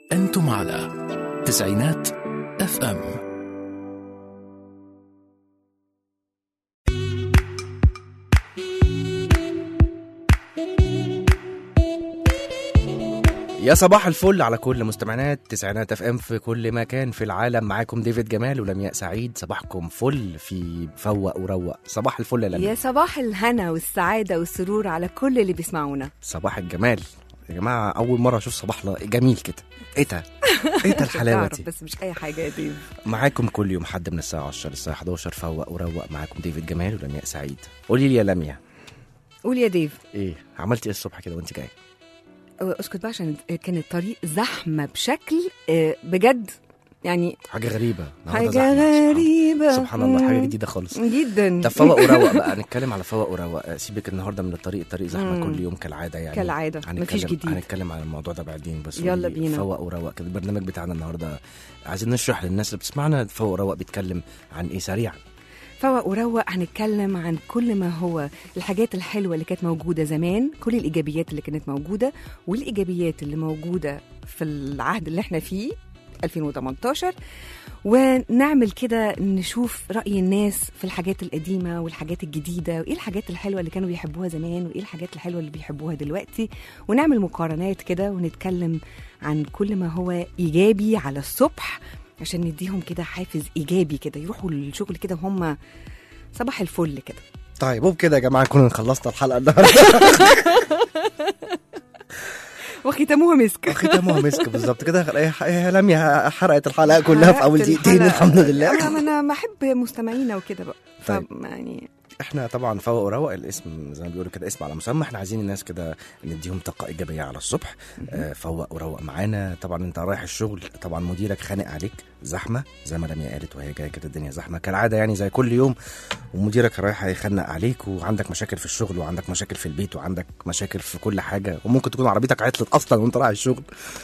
أنتم على تسعينات اف ام يا صباح الفل على كل مستمعينات تسعينات اف ام في كل مكان في العالم معاكم ديفيد جمال ولمياء سعيد صباحكم فل في فوق وروق صباح الفل يا لمياء يا صباح الهنا والسعادة والسرور على كل اللي بيسمعونا صباح الجمال يا جماعه اول مره اشوف صباح ل- جميل كده ايه ده ايه ده الحلاوه تعرف دي بس مش أي حاجة يا ديف معاكم كل يوم حد من الساعه 10 للساعه 11 فوق وروق معاكم ديفيد جمال ولمياء سعيد قولي لي يا لمياء قول يا ديف ايه عملتي ايه الصبح كده وانت جاي أه، اسكت بقى عشان كان الطريق زحمة بشكل أه، بجد يعني حاجه غريبه النهاردة حاجة زحمة. سبحان- غريبة سبحان الله حاجه مم. جديده خالص جدا طب فوق وروق بقى نتكلم على فوق وروق سيبك النهارده من الطريق الطريق زحمه مم. كل يوم كالعاده يعني كالعادة هنتكلم مفيش جديد هنتكلم عن الموضوع ده بعدين بس يلا قولي بينا. فوق وروق كده البرنامج بتاعنا النهارده عايزين نشرح للناس اللي بتسمعنا فوق وروق بيتكلم عن ايه سريعا فوق وروق هنتكلم عن كل ما هو الحاجات الحلوة اللي كانت موجودة زمان كل الإيجابيات اللي كانت موجودة والإيجابيات اللي موجودة في العهد اللي احنا فيه 2018 ونعمل كده نشوف رأي الناس في الحاجات القديمة والحاجات الجديدة وإيه الحاجات الحلوة اللي كانوا بيحبوها زمان وإيه الحاجات الحلوة اللي بيحبوها دلوقتي ونعمل مقارنات كده ونتكلم عن كل ما هو إيجابي على الصبح عشان نديهم كده حافز إيجابي كده يروحوا الشغل كده وهم صباح الفل كده طيب وبكده يا جماعه نكون خلصنا الحلقه النهارده وختموها مسك ختامها مسك بالظبط كده يا لميا حرقت الحلقه كلها في اول حرقت دقيقتين الحلقة. الحمد لله انا انا بحب مستمعينا وكده بقى طيب. ف يعني احنا طبعا فوق وروق الاسم زي ما بيقولوا كده اسم على مسمى احنا عايزين الناس كده نديهم طاقه ايجابيه على الصبح آه، فوق وروق معانا طبعا انت رايح الشغل طبعا مديرك خانق عليك زحمه زي ما لميا قالت وهي جايه كده الدنيا زحمه كالعاده يعني زي كل يوم ومديرك رايح هيخنق عليك وعندك مشاكل في الشغل وعندك مشاكل في البيت وعندك مشاكل في كل حاجه وممكن تكون عربيتك عطلت اصلا وانت رايح الشغل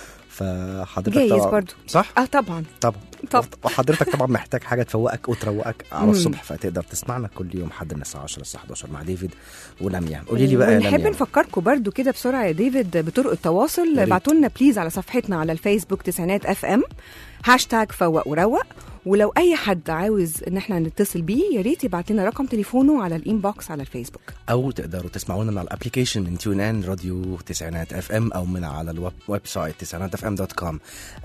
فحضرتك جايز طبعا برضو. صح اه طبعا طبعا طب. وحضرتك طبعا محتاج حاجه تفوقك وتروقك على مم. الصبح فتقدر تسمعنا كل يوم حد من الساعه 10 للساعه 11 مع ديفيد ولميا قولي لي بقى يا ونحب لميا نفكركم برضو كده بسرعه يا ديفيد بطرق يا التواصل ريت. ابعتوا لنا بليز على صفحتنا على الفيسبوك تسعينات اف ام هاشتاج فوق وروق ولو اي حد عاوز ان احنا نتصل بيه يا ريت يبعت لنا رقم تليفونه على الانبوكس على الفيسبوك او تقدروا تسمعونا من على الابلكيشن من تيون ان راديو تسعينات اف ام او من على الويب ويب سايت تسعينات اف ام دوت كوم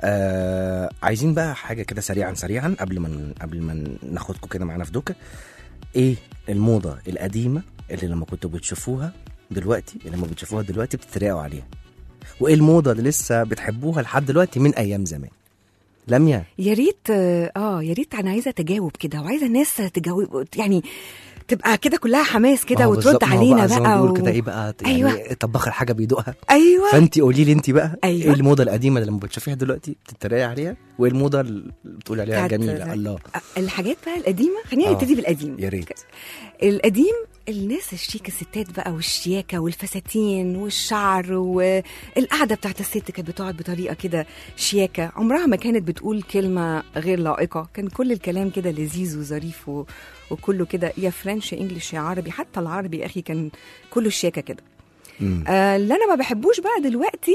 آه عايزين بقى حاجه كده سريعا سريعا قبل ما قبل ما ناخدكم كده معانا في دوكه ايه الموضه القديمه اللي لما كنتوا بتشوفوها دلوقتي اللي لما بتشوفوها دلوقتي بتتريقوا عليها وايه الموضه اللي لسه بتحبوها لحد دلوقتي من ايام زمان لميا يا ريت اه يا ريت انا عايزه تجاوب كده وعايزه الناس تجاوب يعني تبقى كده كلها حماس ما كده هو وترد بالظبط، ما هو علينا زي ما بقى بيقولوا و... كده ايه بقى يعني أيوة. طباخ الحاجه بيدوقها ايوه فانت قولي لي انت بقى أيوة. ايه الموضه القديمه اللي لما بتشوفيها دلوقتي بتتريق عليها وايه الموضه اللي بتقولي عليها بتاعت جميله زي- الله الحاجات بقى القديمه خلينا آه. نبتدي بالقديم يا ريت القديم الناس الشيك الستات بقى والشياكه والفساتين والشعر والقعده بتاعت الست كانت بتقعد بطريقه كده شياكه عمرها ما كانت بتقول كلمه غير لائقه كان كل الكلام كده لذيذ وظريف و... وكله كده يا فرنش يا انجلش يا عربي حتى العربي يا اخي كان كله الشياكه كده مم. آه، اللي انا ما بحبوش بقى دلوقتي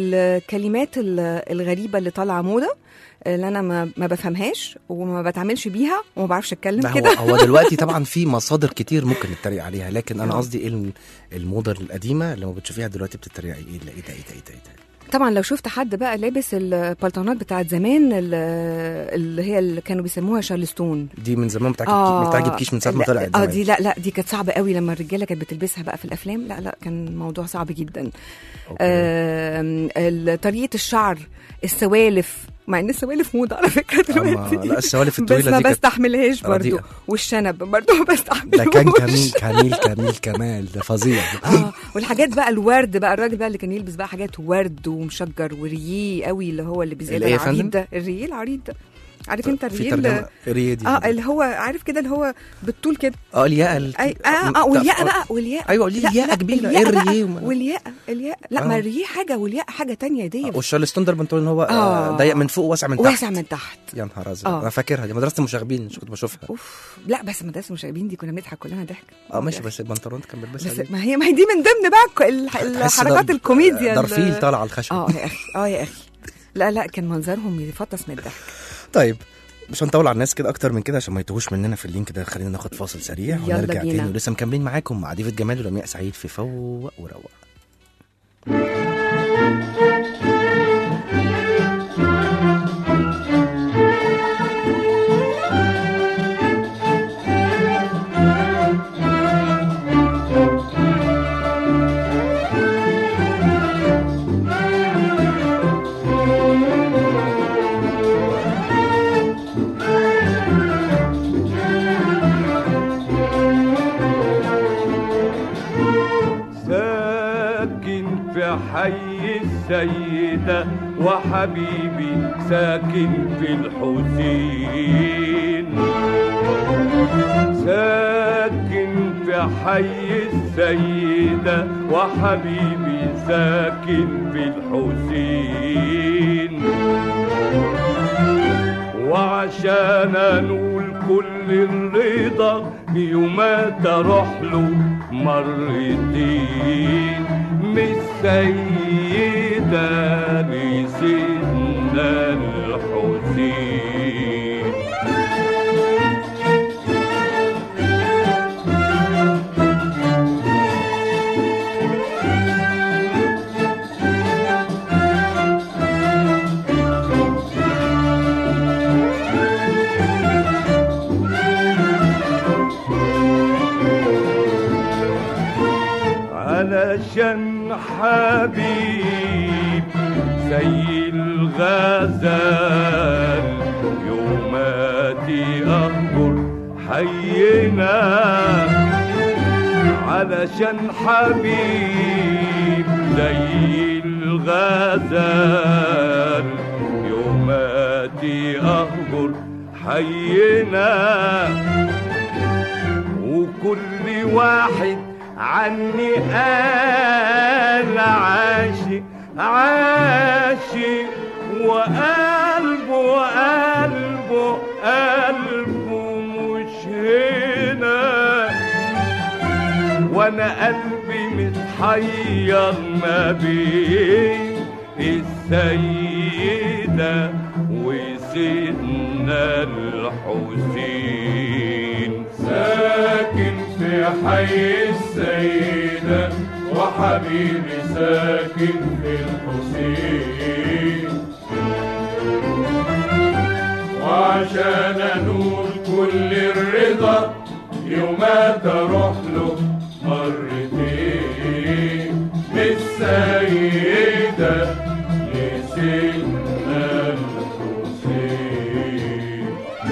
الكلمات ال- الغريبه اللي طالعه موضه اللي انا ما, ما بفهمهاش وما بتعاملش بيها وما بعرفش اتكلم لا هو كده هو دلوقتي طبعا في مصادر كتير ممكن نتريق عليها لكن انا آه. قصدي ايه الم- الموضه القديمه اللي لما بتشوفيها دلوقتي بتتريقي ايه لا ايه ده ايه ده ايه ده, إيه ده؟ طبعا لو شفت حد بقى لابس البلطانات بتاعت زمان ال- اللي هي اللي كانوا بيسموها شارلستون دي من زمان بتعجب ما بتعجبكيش من ساعه ما لا، طلعت اه زمان. دي لا لا دي كانت صعبه قوي لما الرجاله كانت بتلبسها بقى في الافلام لا لا كان الموضوع صعب جدا أوكي. آم، ال- طريقه الشعر السوالف مع ان السوالف موضه على فكره دلوقتي لا السوالف بس الطويله ما دي كانت بستحملهاش برضو رديئة. والشنب برضو ما بستحملهوش ده كان كميل كميل كميل كمال ده فظيع اه والحاجات بقى الورد بقى الراجل بقى اللي كان يلبس بقى حاجات ورد ومشجر ورييه قوي اللي هو اللي بزياده اللي إيه يا العريض فندم؟ ده الرييه العريض ده عارف انت في الرييه ترجمه اللي- ريه دي اه اللي هو عارف كده اللي هو بالطول كده اه الياء ال- أي اه اه والياء بقى والياء ايوه قولي لي لا، الياء لا، كبيره الياء ايه بقى الريه وما- والياء الياء لا ما آه. الرييه حاجه والياء حاجه تانية يا ديف والشارلستون ده البنطلون هو آه. آه. ضيق من فوق واسع من تحت واسع من تحت يا نهار ازرق آه. انا فاكرها دي مدرسه المشاغبين مش كنت بشوفها اوف لا بس مدرسه المشاغبين دي كنا بنضحك كلنا ضحك اه ماشي بس البنطلون كان بيلبسها بس دي. ما هي ما هي دي من ضمن بقى ك- الح- تحس الحركات ده- الكوميديا ده ال- رفيل طالع على الخشب اه يا اخي اه يا اخي لا لا كان منظرهم يفطس من الضحك طيب مش هنطول على الناس كده اكتر من كده عشان ما يتوهوش مننا في اللينك ده خلينا ناخد فاصل سريع يلا ونرجع بينا. تاني ولسه مكملين معاكم مع ديفيد جمال ولمياء سعيد في فوق وروق ساكن في حي السيدة وحبيبي ساكن في الحسين ساكن في حي السيدة وحبيبي ساكن في الحسين وعشان انول كل الرضا يومات اروح له مرتين من السيدة لسيدنا الحسين علشان حبيب زي الغزال يوماتي أهجر حينا علشان حبيب زي الغزال يوماتي أهجر حينا وكل واحد عني قال عاشق عاشق وقلبه قلبه قلبه مش هنا وانا قلبي متحير ما بين السيدة وسيدنا الحسين ساكن في حي السيدة وحبيبي ساكن في الحسين وعشان انول كل الرضا يومات اروح له مرتين من السيدة لسيدنا الحسين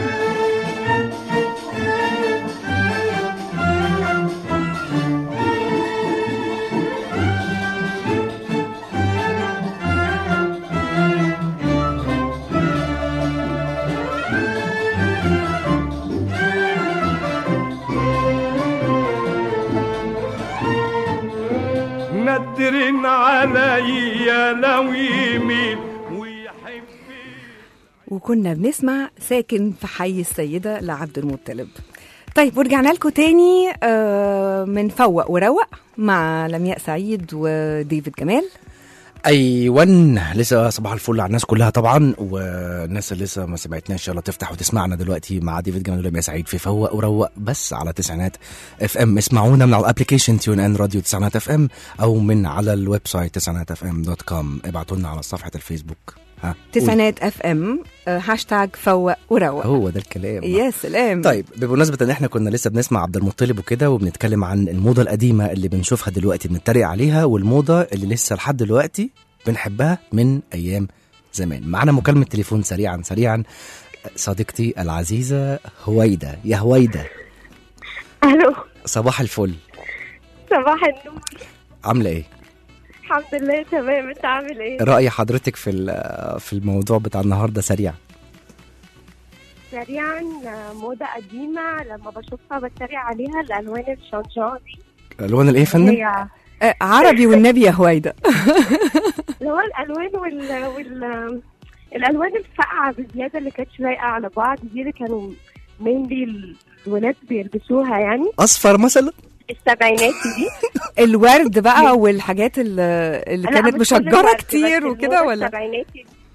ندر عليا لو يميل ويحب وكنا بنسمع ساكن في حي السيدة لعبد المطلب طيب ورجعنا لكم تاني آه، من فوق وروق مع لمياء سعيد وديفيد جمال ايوان لسه صباح الفل على الناس كلها طبعا والناس اللي لسه ما سمعتناش يلا تفتح وتسمعنا دلوقتي مع ديفيد جمال ولمياء سعيد في فوق وروق بس على تسعينات اف ام اسمعونا من على الابلكيشن تيون ان راديو تسعينات اف ام او من على الويب سايت تسعينات اف ام دوت كوم ابعتوا لنا على صفحه الفيسبوك ها تسعينات اف ام آه، هاشتاج فوق وروق هو ده الكلام يا سلام طيب بمناسبة ان احنا كنا لسه بنسمع عبد المطلب وكده وبنتكلم عن الموضة القديمة اللي بنشوفها دلوقتي بنتريق عليها والموضة اللي لسه لحد دلوقتي بنحبها من ايام زمان معانا مكالمة تليفون سريعا سريعا صديقتي العزيزة هويدا يا هويدا الو صباح الفل صباح النور عاملة ايه؟ الحمد لله تمام انت عامل ايه رأي حضرتك في ال- في الموضوع بتاع النهاردة سريع سريعا آه، موضة قديمة لما بشوفها بتريق عليها الألوان الشنجان دي الوان الايه يا فندم؟ هي آه، عربي والنبي يا هويدا اللي هو الألوان وال, وال... الألوان الفاقعة بزيادة اللي كانتش لايقة على بعض دي اللي كانوا مينلي الولاد بيلبسوها يعني اصفر مثلا السبعينات دي الورد بقى والحاجات اللي, اللي لا، كانت مش كل مشجرة الورد، كتير بس وكده الموضة ولا السبعيناتي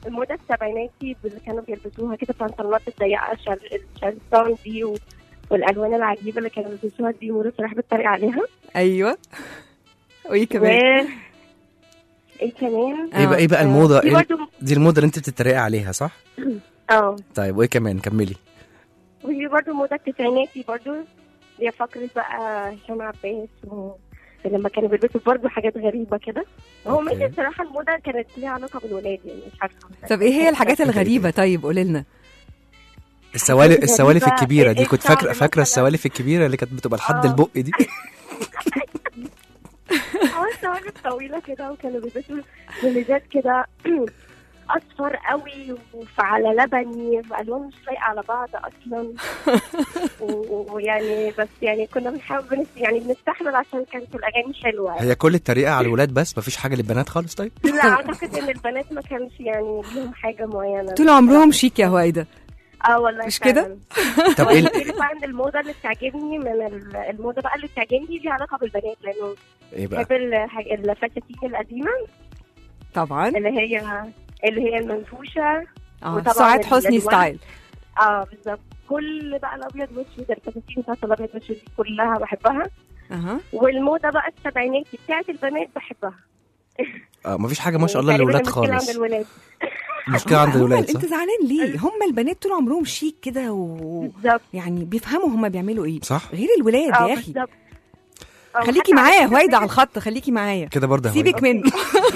الموضه السبعيناتي اللي كانوا بيلبسوها كده بنطلونات الضيقه شال- الشالستون دي و... والالوان العجيبه اللي كانوا بيلبسوها دي موضه صراحه بتتريق عليها ايوه وايه و كمان ايه كمان ايه بقى ايه بقى آه. الموضه في إيه برضه دي الموضه اللي انت بتتريقي عليها صح اه طيب وايه كمان كملي وفي برضه موضه التسعيناتي برضه اللي هي فقره بقى هشام عباس و... لما كانوا بيلبسوا برضه حاجات غريبه كده هو أوكي. ماشي الصراحه الموضه كانت ليها علاقه بالولاد يعني مش عارفه طب ايه هي الحاجات الغريبه طيب قولي لنا السوالف حاجات السوالف غريبة، الكبيره دي إيه كنت الشعر فاكره فاكره مثلاً. السوالف الكبيره اللي كانت بتبقى لحد آه. البق دي اه السوالف طويله كده وكانوا بيلبسوا بليزات كده اصفر قوي وعلى لبني والوان مش لايقه على بعض اصلا و- ويعني بس يعني كنا بنحاول بنس يعني بنستحمل عشان كانت الاغاني حلوه هي كل التريقه على الولاد بس مفيش حاجه للبنات خالص طيب لا اعتقد ان البنات ما كانش يعني ليهم حاجه معينه طول عمرهم شيك يا هويدا اه والله مش كده؟ فعلاً. طب ايه ال- وغير بقى ان الموضه اللي بتعجبني من ال- الموضه بقى اللي بتعجبني ليها علاقه بالبنات لانه ايه بقى بحب الحاج- الفساتين القديمه طبعا اللي هي اللي هي المنفوشه اه وطبعاً سعاد حسني الألوان. ستايل اه بالظبط كل بقى الابيض والاسود الفساتين بتاعت الابيض والاسود دي كلها بحبها اها والموضه بقى السبعيناتي بتاعت البنات بحبها آه مفيش حاجه ما شاء الله تقريباً للولاد المشكلة عند خالص الولاد المشكله عند هم- الولاد صح انت زعلان ليه هم البنات طول عمرهم شيك كده و... بالظبط يعني بيفهموا هم بيعملوا ايه صح غير الولاد اه يا اخي بالظبط آه، خليكي وحتى معايا على هويدا فكرة على الخط خليكي معايا كده برضه يا سيبك هويدا منه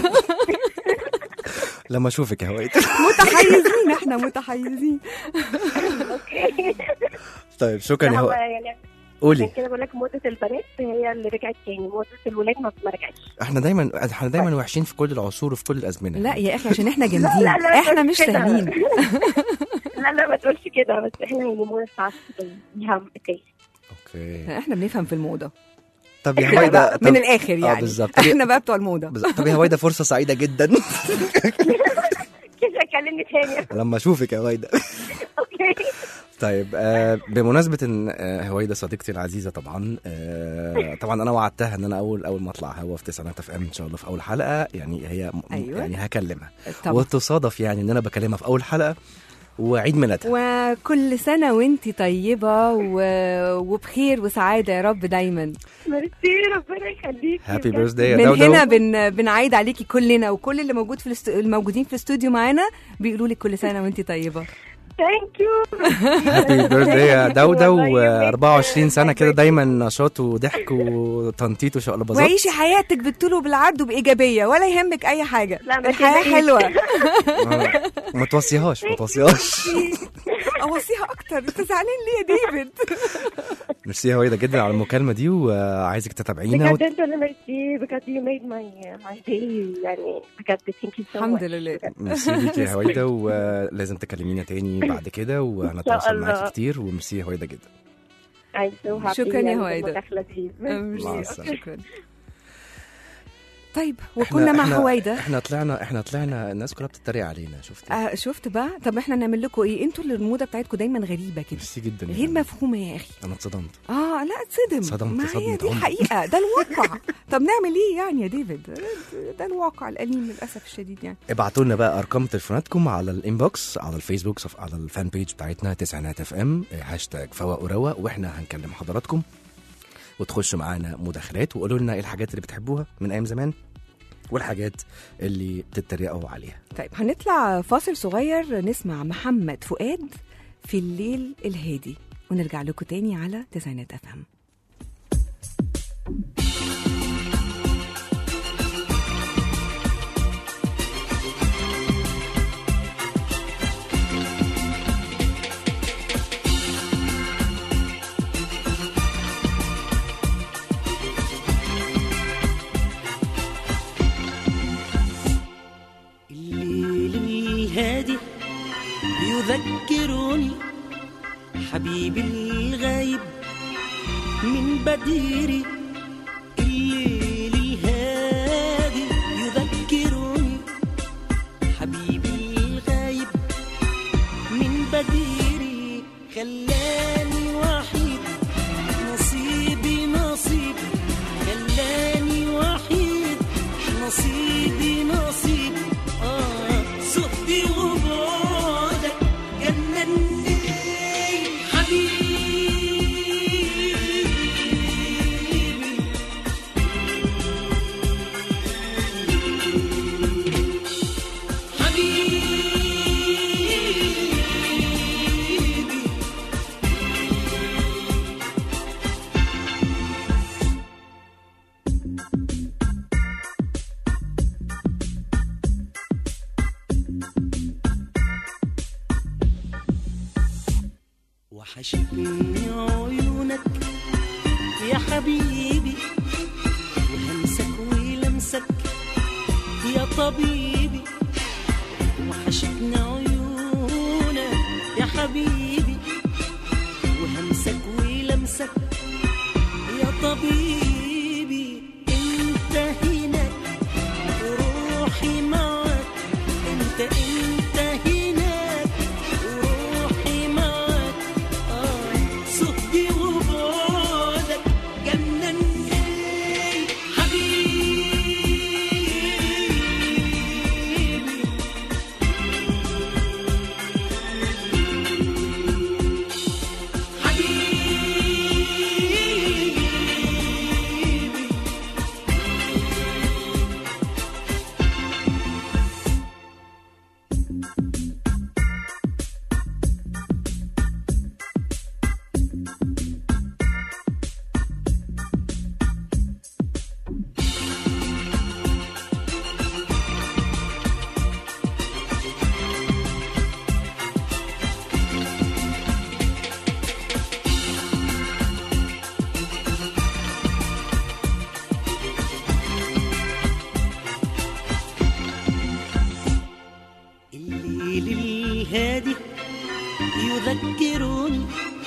لما اشوفك يا هويدا متحيزين احنا متحيزين اوكي طيب شكرا يا هو هويدا يعني عشان قولي كده بقول لك موضه البنات هي اللي رجعت تاني موضه الولاد ما ما رجعتش احنا دايما احنا دايما وحشين في كل العصور وفي كل الازمنه لا يا اخي عشان احنا لا جامدين لا لا احنا بس مش كده. سهلين لا لا ما تقولش كده بس احنا يعني مو ساعات ليها تيست اوكي احنا بنفهم في الموضه طب يا كده هويدا بقى، طب- من الاخر اه يعني بالظبط احنا بقى بتوع الموضه بالظبط. طب يا هويدا فرصه سعيده جدا كده كلمني تاني لما اشوفك يا هويدا اوكي طيب آه بمناسبة ان آه هويدا صديقتي العزيزة طبعا آه طبعا انا وعدتها ان انا اول اول ما اطلع هوا في تسعينات اف ام ان شاء الله في اول حلقة يعني هي م- أيوة. يعني هكلمها طبعا وتصادف يعني ان انا بكلمها في اول حلقة وعيد ميلادها وكل سنه وانت طيبه و... وبخير وسعاده يا رب دايما ميرسي ربنا يخليك هابي بيرث داي يا من دودو هنا بن... بنعيد عليكي كلنا وكل اللي موجود في الاست... الموجودين في الاستوديو معانا بيقولوا لك كل سنه وانت طيبه ثانك يو هابي بيرث داي يا دودو و24 سنة كده دايما نشاط وضحك وتنطيط وشقلباظات وعيشي حياتك بالطول وبالعرض وبايجابيه ولا يهمك اي حاجه لا، ما الحياه تقلقيش. حلوه آه. ما توصيهاش ما توصيهاش اوصيها اكتر انت زعلان ليه يا ديفيد ميرسي يا هويدا جدا على المكالمة دي وعايزك تتابعينا بجد انت اللي ميرسي بجد يو ميد ماي ماي داي يعني بجد ثانك يو سو الحمد لله ميرسي ليكي يا هويدا ولازم تكلمينا تاني بعد كده وهنتواصل الله. معاكي كتير وميرسي يا هويدا جدا شكراً يا هويدا. مع مع السلامة. شكرا طيب وكنا مع احنا هويدا احنا طلعنا احنا طلعنا الناس كلها بتتريق علينا شفت آه شفت بقى طب احنا نعمل لكم ايه انتوا اللي الموضه بتاعتكم دايما غريبه كده ميرسي جدا غير مفهومه يا اخي انا اتصدمت اه لا اتصدم اتصدمت ما هي صدمة دي عمر. الحقيقه ده الواقع طب نعمل ايه يعني يا ديفيد ده الواقع الاليم للاسف الشديد يعني ابعتوا لنا بقى ارقام تليفوناتكم على الانبوكس على الفيسبوك صف على الفان بيج بتاعتنا تسعينات اف ام هاشتاج فواق وروق واحنا هنكلم حضراتكم وتخشوا معانا مداخلات وقولوا لنا ايه الحاجات اللي بتحبوها من ايام زمان والحاجات اللي بتتريقوا عليها طيب هنطلع فاصل صغير نسمع محمد فؤاد في الليل الهادي ونرجع لكم تاني على تسعينات افهم الليل الهادي يذكرني حبيبي الغايب من بديري الليل الهادي يذكرني حبيبي الغايب من بديري خلاني وحيد نصيبي نصيب خلاني وحيد نصيبي نصيب آه صوتي وحشتني عيونك يا حبيبي وهمسك ولمسك يا طبيبي وحشتني عيونك يا حبيبي وهمسك ولمسك يا طبيبي انت هناك وروحي معك انت انت هناك وروحي معك اه صدي وبعدك جنني حبيبي حبيبي الليل الهادي يذكرني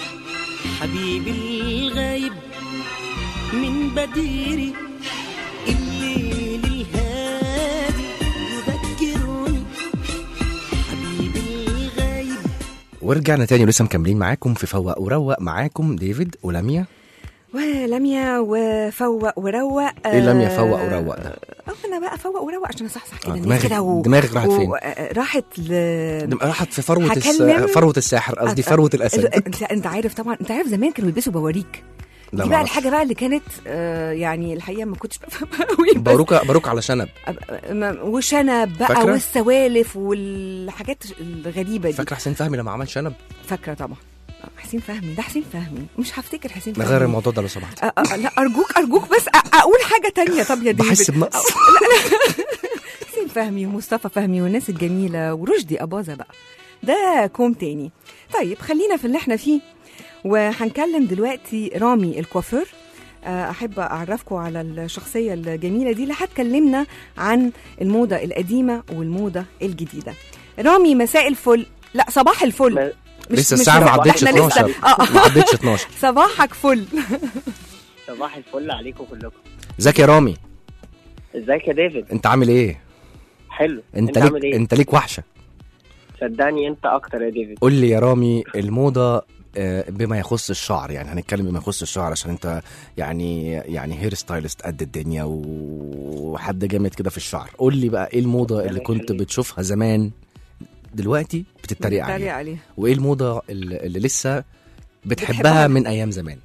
حبيبي الغايب من بديري الليل الهادي يذكرني حبيبي الغايب ورجعنا تاني ولسه مكملين معاكم في فوق وروق معاكم ديفيد ولميا ولميا وفوق وروق ايه لميا فوق وروق ده اه انا بقى فوق وروق عشان اصحصح كده آه، الناس دماغك- كده و... دماغك راحت فين؟ و... آه، راحت ل دم- راحت في فروة الس... هكلم- فروة الساحر قصدي فروة الاسد انت انت عارف طبعا انت عارف زمان كانوا بيلبسوا بواريك لا دي بقى معرفش. الحاجه بقى اللي كانت آه يعني الحقيقه ما كنتش بفهمها قوي بس باروكة باروك على شنب أب- ما- وشنب بقى فاكرة؟ والسوالف والحاجات الغريبه دي فاكرة حسين فهمي لما عمل شنب فاكره طبعا آه، حسين فهمي ده حسين فهمي مش هفتكر حسين فهمي نغير الموضوع ده لو سمحت آه آه لا ارجوك ارجوك بس أ- اقول حاجه تانية طب يا ديفيد بحس بنقص حسين فهمي ومصطفى فهمي والناس الجميله ورشدي اباظه بقى ده كوم تاني طيب خلينا في اللي احنا فيه وهنكلم دلوقتي رامي الكوافير آه، احب اعرفكم على الشخصيه الجميله دي اللي هتكلمنا عن الموضه القديمه والموضه الجديده رامي مساء الفل لا صباح الفل مش لسه مش الساعة ما صباح. عدتش إحنا لسه- 12 اه ما عدتش 12 صباحك فل صباح الفل عليكم كلكم ازيك يا رامي ازيك يا ديفيد انت عامل ايه حلو انت عامل ليك ايه انت ليك وحشه صدقني انت اكتر يا ديفيد قول لي يا رامي الموضه آه، بما يخص الشعر يعني هنتكلم بما يخص الشعر عشان انت يعني يعني هير ستايلست قد الدنيا وحد جامد كده في الشعر قول لي بقى ايه الموضه اللي ربنا كنت يخليك. بتشوفها زمان دلوقتي بتتريق بتتريق عليها عليه وايه الموضه اللي, اللي لسه بتحبها بتحبها. من ايام زمان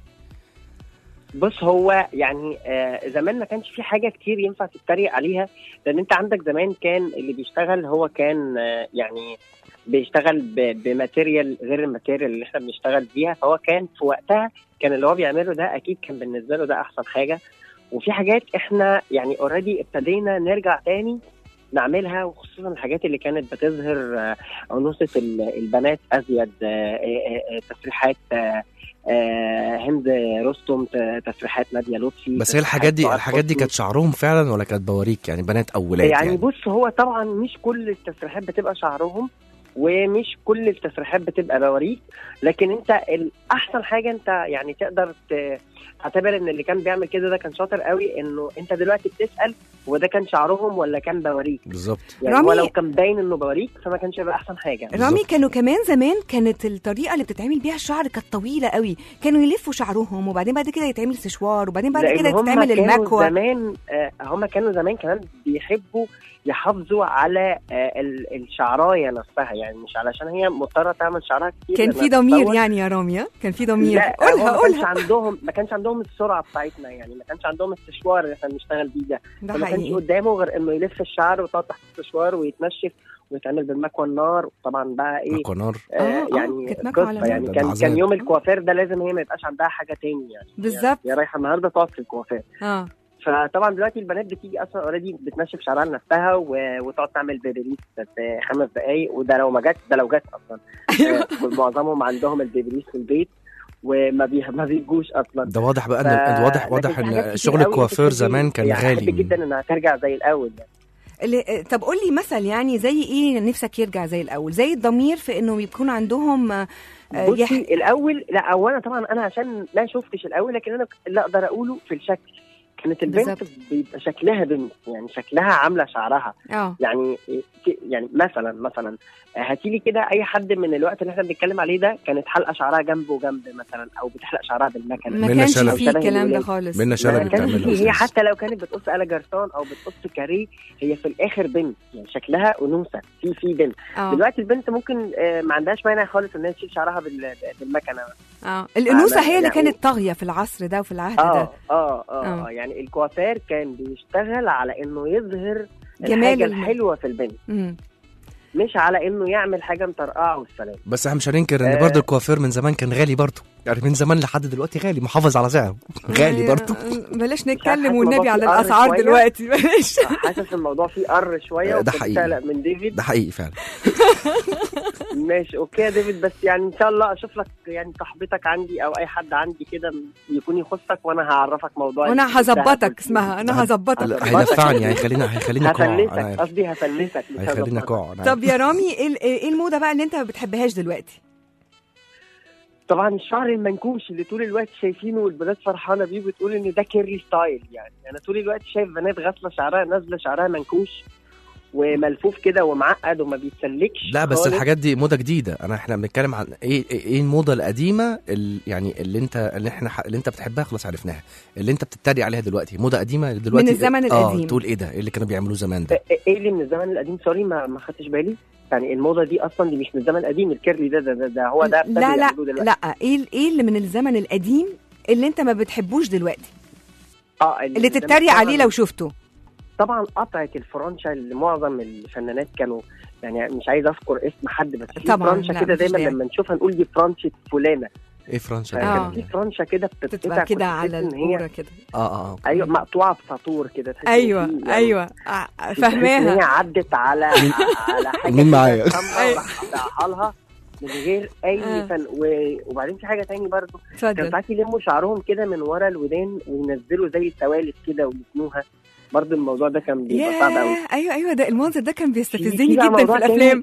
بص هو يعني آه زمان ما كانش في حاجه كتير ينفع تتريق عليها لان انت عندك زمان كان اللي بيشتغل هو كان آه يعني بيشتغل ب- بماتيريال غير الماتيريال اللي احنا بنشتغل بيها فهو كان في وقتها كان اللي هو بيعمله ده اكيد كان بالنسبه له ده احسن حاجه وفي حاجات احنا يعني اوريدي ابتدينا نرجع تاني نعملها وخصوصا الحاجات اللي كانت بتظهر آه، عنوسه ال- البنات ازيد آه، آه، آه، تسريحات آه، آه، هند رستم ت- تسريحات ناديه لطفي بس هي الحاجات دي تسريحات الحاجات دي فاطمة. كانت شعرهم فعلا ولا كانت بواريك يعني بنات او ولاد يعني يعني, بص هو طبعا مش كل التسريحات بتبقى شعرهم ومش كل التسريحات بتبقى بواريك لكن انت الاحسن حاجه انت يعني تقدر ت- تعتبر ان اللي كان بيعمل كده ده كان شاطر قوي انه انت دلوقتي بتسال هو ده كان شعرهم ولا كان بواريك بالظبط يعني هو رامي- لو كان باين انه بواريك فما كانش يبقى احسن حاجه رامي كانوا كمان زمان كانت الطريقه اللي بتتعمل بيها الشعر كانت طويله قوي كانوا يلفوا شعرهم وبعدين بعد كده يتعمل سشوار وبعدين بعد لأن كده هم تتعمل كانوا المكوى زمان آه هم كانوا زمان كمان بيحبوا يحافظوا على آه ال- الشعرايه نفسها يعني مش علشان هي مضطره تعمل شعرها كتير كان لأنها في ضمير تتصور. يعني يا رامي ها؟ كان في ضمير لا قولها هو ما كانش قولها عندهم ما كانش عندهم السرعه بتاعتنا يعني ما كانش عندهم السشوار اللي احنا بنشتغل بيه ده ده فما كانش حقيقي قدامه غير انه يلف الشعر ويقعد تحت السشوار ويتنشف ويتعمل بالمكوى النار طبعا بقى ايه مكوى نار آه آه، يعني كانت مكوى على قصه نار. يعني ده كان عذاب. كان يوم الكوافير ده لازم هي ما يبقاش عندها حاجه تاني يعني بالظبط. يعني هي رايحه النهارده تقعد في الكوافير اه فطبعا دلوقتي البنات بتيجي اصلا اوريدي بتنشف شعرها لنفسها و... وتقعد تعمل بيبريس في خمس دقائق وده لو ما جت ده لو جت اصلا آه، معظمهم عندهم البيبريس في البيت وما بي... ما بيجوش اصلا ده واضح بقى ف- ان واضح لكن واضح في حاجات ان كتير شغل قوي الكوافير نفسي زمان كان يعني غالي أحب جدا انها ترجع زي الاول يعني. اللي طب قول لي مثل يعني زي ايه نفسك يرجع زي الاول زي الضمير في انه يكون عندهم آه، آه، بصي يح... الاول لا اولا طبعا انا عشان ما شفتش الاول لكن انا اللي اقدر اقوله في الشكل كانت البنت بالظبط. بيبقى شكلها بنت يعني شكلها عامله شعرها اه يعني يعني مثلا مثلا هاتي لي كده اي حد من الوقت اللي احنا بنتكلم عليه ده كانت حلقه شعرها جنب وجنب مثلا او بتحلق شعرها بالمكنه ما منى كانش شلبي. فيه الكلام ده الولاد. خالص منى ما شلبي كانش بتعملها فيه. هي أستاذ. حتى لو كانت بتقص آلة جرسون او بتقص كاريه هي في الاخر بنت يعني شكلها انوثه في في بنت اه دلوقتي البنت ممكن آه، ما عندهاش مانع خالص ان هي تشيل شعرها بال- بالمكنه اه الانوثه أنا- هي اللي يعني- كانت طاغيه في العصر ده وفي العهد ده اه اه اه, آه. آه. يعني الكوافير كان بيشتغل على انه يظهر جمال الحاجه الم- الحلوه في البنت مم. مش على انه يعمل حاجه مطرقعه والسلام بس احنا مش هننكر ان آه. برضه الكوافير من زمان كان غالي برضه يعني من زمان لحد دلوقتي غالي محافظ على سعره غالي برضه آه، بلاش حاسس نتكلم الموضوع والنبي فيه على قر الاسعار شوية. دلوقتي بلاش حاسس الموضوع فيه قر شويه آه، ده وكنت حقيقي. قلق من ديفيد ده حقيقي فعلا ماشي اوكي يا ديفيد بس يعني ان شاء الله اشوف لك يعني صاحبتك عندي او اي حد عندي كده يكون يخصك وانا هعرفك موضوع وانا الذهب هظبطك والفلوس. اسمها انا هظبطك لا، هيدفعني هيخليني هيخليني اقع هفلسك أنا عارف. قصدي هفلسك مش هيخليني هظبطك. اقع أنا طب عارف. يا رامي ايه ال- ايه الموضه بقى اللي انت ما بتحبهاش دلوقتي طبعا الشعر المنكوش اللي طول الوقت شايفينه والبنات فرحانه بيه بتقول ان ده كيرلي ستايل يعني انا طول الوقت شايف بنات غاسله شعرها نازله شعرها منكوش وملفوف كده ومعقد وما بيتسلكش لا بس خالص. الحاجات دي موضه جديده انا احنا بنتكلم عن ايه ايه إيه الموضه القديمه ال- يعني اللي انت اللي احنا ح- اللي انت بتحبها خلاص عرفناها اللي انت بتتريق عليها دلوقتي موضه قديمه دلوقتي من الزمن اه القديم. تقول ايه ده ايه اللي كانوا بيعملوه زمان ده إيه- ايه اللي من الزمن القديم سوري ما ما خدتش بالي يعني الموضه دي اصلا دي مش من الزمن القديم الكيرلي ده ده, ده, ده هو ده ابتدوا لا لا يعملوه دلوقتي. لا ايه ال- ايه اللي من الزمن القديم اللي انت ما بتحبوش دلوقتي اه اللي ده تتريق طبعاً- عليه لو شفته طبعا قطعه الفرنشه اللي معظم الفنانات كانوا يعني مش عايز اذكر اسم حد بس في طبعاً، فرنشه لا، كده مفيش دايما داعي. لما نشوفها نقول دي فرنشه فلانه ايه فرنسا آه. كان في فرنشه كده بتتقطع تبقى كده كنت على تحس إن هي- الكوره كده اه اه ايوه مقطوعه بساطور كده تحس إن ايوه في يعني ايوه آه، تحس إن هي فاهماها عدت على على حاجه مين كده معايا؟ سمرة وراح قطعها لها من غير اي آه. فن و- وبعدين في حاجه تاني برضو كان اتفضل ساعات يلموا شعرهم كده من ورا الودان وينزلوا زي السوالف كده ويتنوها برضو الموضوع ده كان بيبقى صعب قوي ياه ايوه ايوه ده المنظر ده كان في- بيستفزني في بقى جدا في موضوع تاني الافلام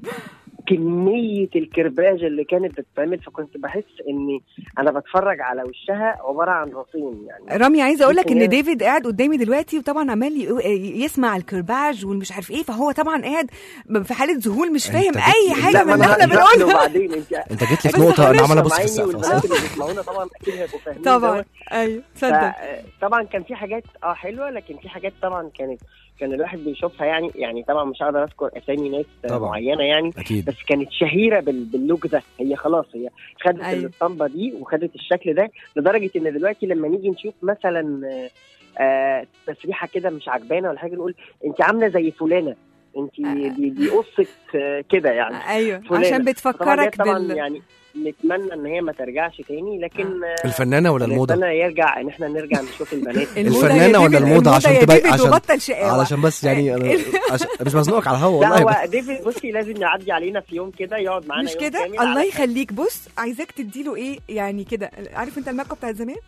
كمية الكرباج اللي كانت بتتعمل فكنت بحس اني انا بتفرج على وشها عبارة عن رصين يعني رامي عايزه اقول لك ممكن ان هي- ديفيد قاعد قدامي دلوقتي وطبعا عمال ي- يسمع الكرباج والمش عارف ايه فهو طبعا قاعد في حاله ذهول مش أنت فاهم جيت اي لي- حاجه لا، من ما اللي أنا احنا هشرح له بنقولها بعدين انت انت جيت لي في بس نقطه انا عمال ابص في سامعيني السقف والبنات اصلا اللي بيسمعونا طبعا اكيد هيبقوا فاهمين طبعا دوت. ايوه تصدق ف- طبعا كان في حاجات اه حلوه لكن في حاجات طبعا كانت كان الواحد بيشوفها يعني يعني طبعا مش هقدر اذكر اسامي ناس آه، طبعاً. معينه يعني اكيد بس كانت شهيره بال- باللوك ده هي خلاص هي خدت أيوة. أيوة. الاسطمبه دي وخدت الشكل ده لدرجه ان دلوقتي لما نيجي نشوف مثلا آه، آه تسريحه كده مش عجبانه ولا حاجه نقول انت عامله زي فلانه انت آه. دي, دي قصه آه، كده يعني ايوه فلانة. عشان طبعا دي بتفكرك طبعا بال يعني نتمنى ان هي ما ترجعش تاني لكن آه، الفنانه ولا الموضه نتمنى يرجع ان احنا نرجع نشوف البنات الموضة يا الفنانة ولا ديفيد، الموضة عشان يا تبين- ديفيد عشان- وبطل شقاوة علشان بس يعني أنا عشان مش مزنوقك على الهوا لا والله بس. هو ديفيد بصي لازم يعدي علينا في يوم كده يقعد معانا مش يوم كده كامل الله على- يخليك بص عايزاك تديله ايه يعني كده عارف انت الميك اب بتاعت زمان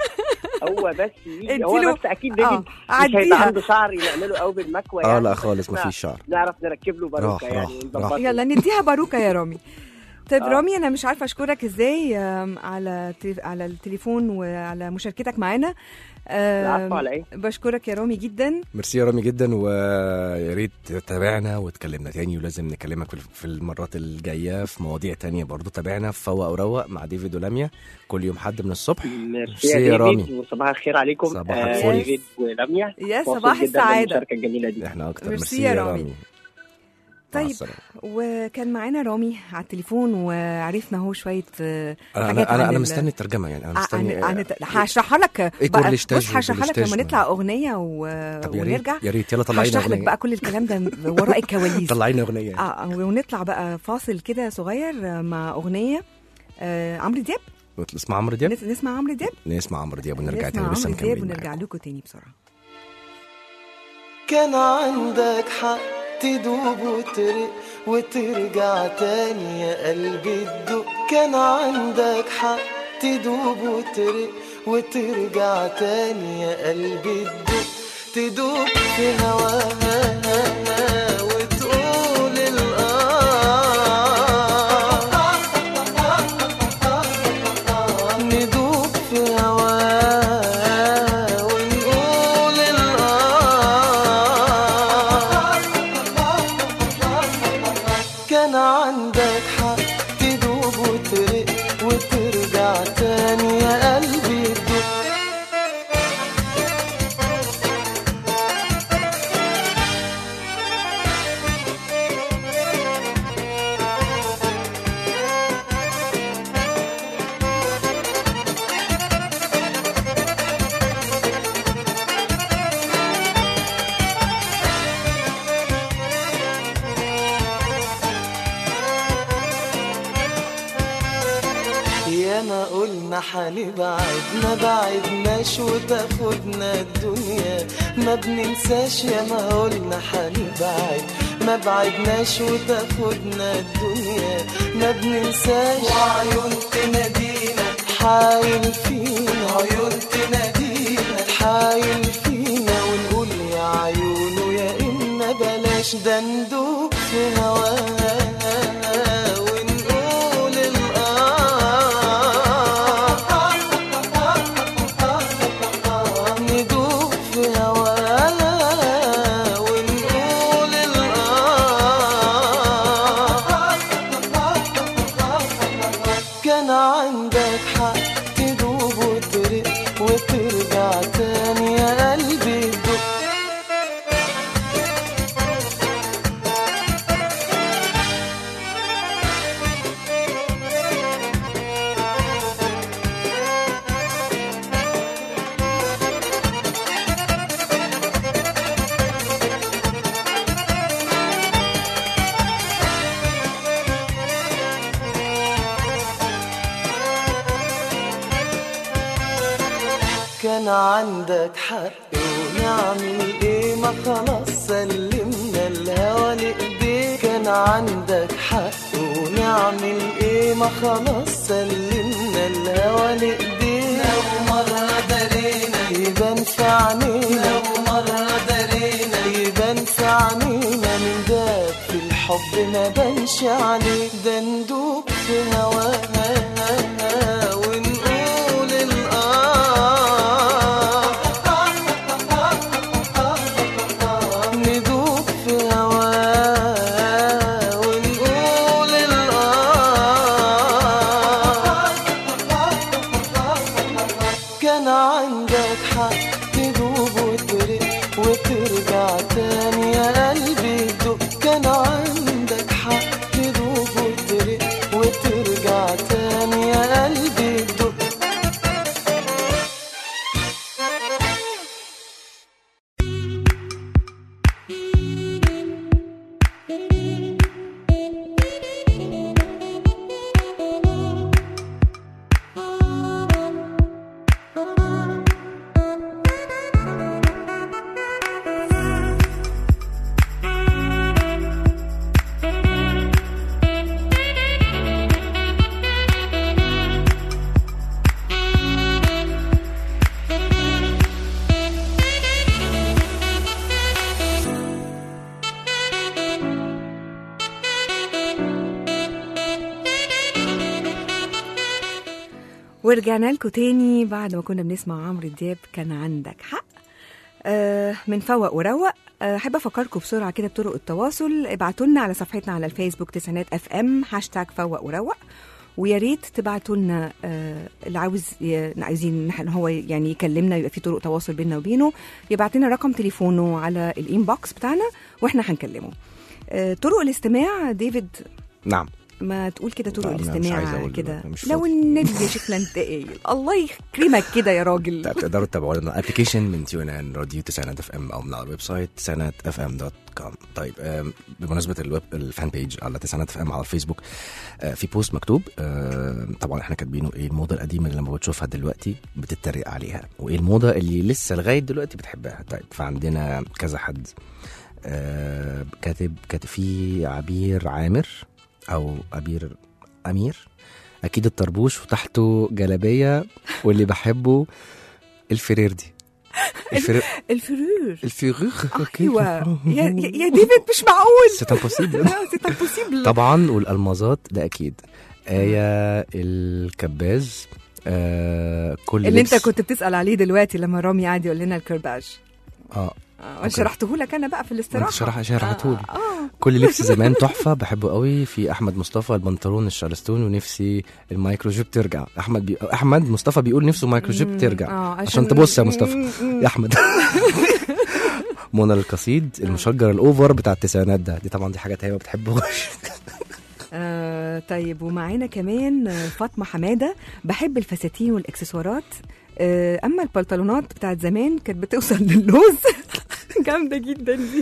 هو بس يجي اديله- هو بس اكيد ديفيد اه مش هيبقى عديها عنده شعر نعمله قوي بالمكوى اه يعني لا بس خالص إحنا مفيش شعر نعرف نركب له باروكه راح- يعني راح- ونظبطه. راح. يلا نديها باروكه يا رامي طيب آه. رامي انا مش عارفه اشكرك ازاي آم، على تليف- على التليفون وعلى مشاركتك معانا آم، العفو على ايه بشكرك يا رامي جدا ميرسي يا رامي جدا ويا ريت تابعنا وتكلمنا تاني ولازم نكلمك في- في المرات الجايه في مواضيع تانية برضو تابعنا في فوق وروق مع ديفيد ولميا كل يوم حد من الصبح ميرسي يا يا رامي. ديفيد وصباح الخير عليكم صباح آه، الفل. ديفيد ولميا يا مبسوط صباح جداً السعاده بالمشاركه الجميله دي احنا اكتر ميرسي ميرسي يا يا رامي. رامي مع طيب السلامة. وكان معانا رامي على التليفون وعرفنا هو شويه آه، انا حاجات انا انا, عن أنا ال- مستني الترجمه يعني انا عن- مستني عن- هشرحها لك إيه بقى. كل الشتاج بص هشرحها لك والشتاج لما ما- نطلع اغنيه و... طب يا ونرجع ريت يا ريت يلا طلعينا هشرح لك اغنيه بقى كل الكلام ده وراء الكواليس طلعينا اغنيه اه ونطلع بقى فاصل كده صغير مع اغنيه آه عمرو دياب اسمع عمرو دياب نس- نسمع عمرو دياب نسمع عمرو دياب ونرجع نسمع تاني لسه عمرو دياب مكملين ونرجع معاكم. لكم تاني بسرعه كان عندك حق تدوب وترق وترجع تاني يا قلبي تدق كان عندك حق تدوب وترق وترجع تاني يا قلبي تدق تدوب في هواها وتقول الآه ندوب في هواه ونقول الآه كان عندك حق تدوب وترق وترجع تاني يا قلبي تدق يا ما قلنا حنبعد ما بعدناش وتاخدنا الدنيا ما بننساش يا ما قلنا حنبعد ما بعدناش وتاخدنا الدنيا ما بننساش وعيون تنادينا حايل فينا عيون تنادينا حايل فينا ونقول يا عيونه يا إما بلاش ده ندوب في هواها ونقول الآه ندوب في هواها ونقول الآه كان عندك حق تدوب وترق وترجع تاني يا قلبي تدق كان عندك حق ونعمل ايه ما خلاص سلمنا الهوى لايديك كان عندك حق ونعمل ايه ما خلاص سلمنا الهوى لايديك لو مرة درينا يبان في عينينا لو مرة درينا يبان في عينينا من داب في الحب ما بانش عليك ده ندوب في هواها ونقول الآه ندوب في هواه ونقول الآه كان عندك حق تدوب وترق وترجع تاني يا قلبي دق كان عندك حق تدوب وترق وترجع تاني يا قلبي دق ورجعنا لكم تاني بعد ما كنا بنسمع عمرو دياب كان عندك حق آه من فوق وروق آه، احب افكركم بسرعه كده بطرق التواصل ابعتوا لنا على صفحتنا على الفيسبوك تسعينات اف ام هاشتاج فوق وروق ويا ريت تبعتوا لنا آه، اللي عاوز ي- عايزين ان هو يعني يكلمنا يبقى في طرق تواصل بيننا وبينه يبعت لنا رقم تليفونه على الانبوكس بتاعنا واحنا هنكلمه آه، طرق الاستماع ديفيد نعم ما تقول كده طرق لا، أنا مش عايز الاستماع أقول كده دلوقتي، مش لو فاضي. النبي يا شيخ لا انت قايل الله يكرمك كده يا راجل طيب تقدروا تتابعوا لنا ابلكيشن من تيونان راديو تسعينات اف ام او من على الويب سايت تسعينات اف ام دوت كوم طيب آم، بمناسبه الويب الفان بيج على تسعينات اف ام على الفيسبوك آه، في بوست مكتوب آم، طبعا احنا كاتبينه ايه الموضه القديمه اللي لما بتشوفها دلوقتي بتتريق عليها وايه الموضه اللي لسه لغايه دلوقتي بتحبها طيب فعندنا كذا حد آه، كاتب كاتب في عبير عامر او عبير امير اكيد الطربوش وتحته جلابيه واللي بحبه الفريردي الفرير الفرور الفرير ايوه يا, يا يا ديفيد مش معقول سي امبوسيبل سي امبوسيبل طبعا والالمازات ده اكيد آية الكباز آه كل اللي لبس انت كنت بتسال عليه دلوقتي لما رامي قعد يقول لنا الكرباج اه آه، شرحته لك انا بقى في الاستراحه انت شرح شرحتهولي آه، اه كل لبس زمان تحفه بحبه قوي في احمد مصطفى البنطلون الشارستون ونفسي المايكرو جيب ترجع احمد بي... احمد مصطفى بيقول نفسه مايكرو جيب ترجع آه، عشان تبص يا مصطفى مم، مم. يا احمد منى القصيد المشجر الاوفر بتاع التسعينات ده دي طبعا دي حاجات هي ما بتحبهاش آه طيب ومعانا كمان آه، فاطمه حماده بحب الفساتين والاكسسوارات آه اما البنطلونات بتاعت زمان كانت بتوصل للوز جامده جدا دي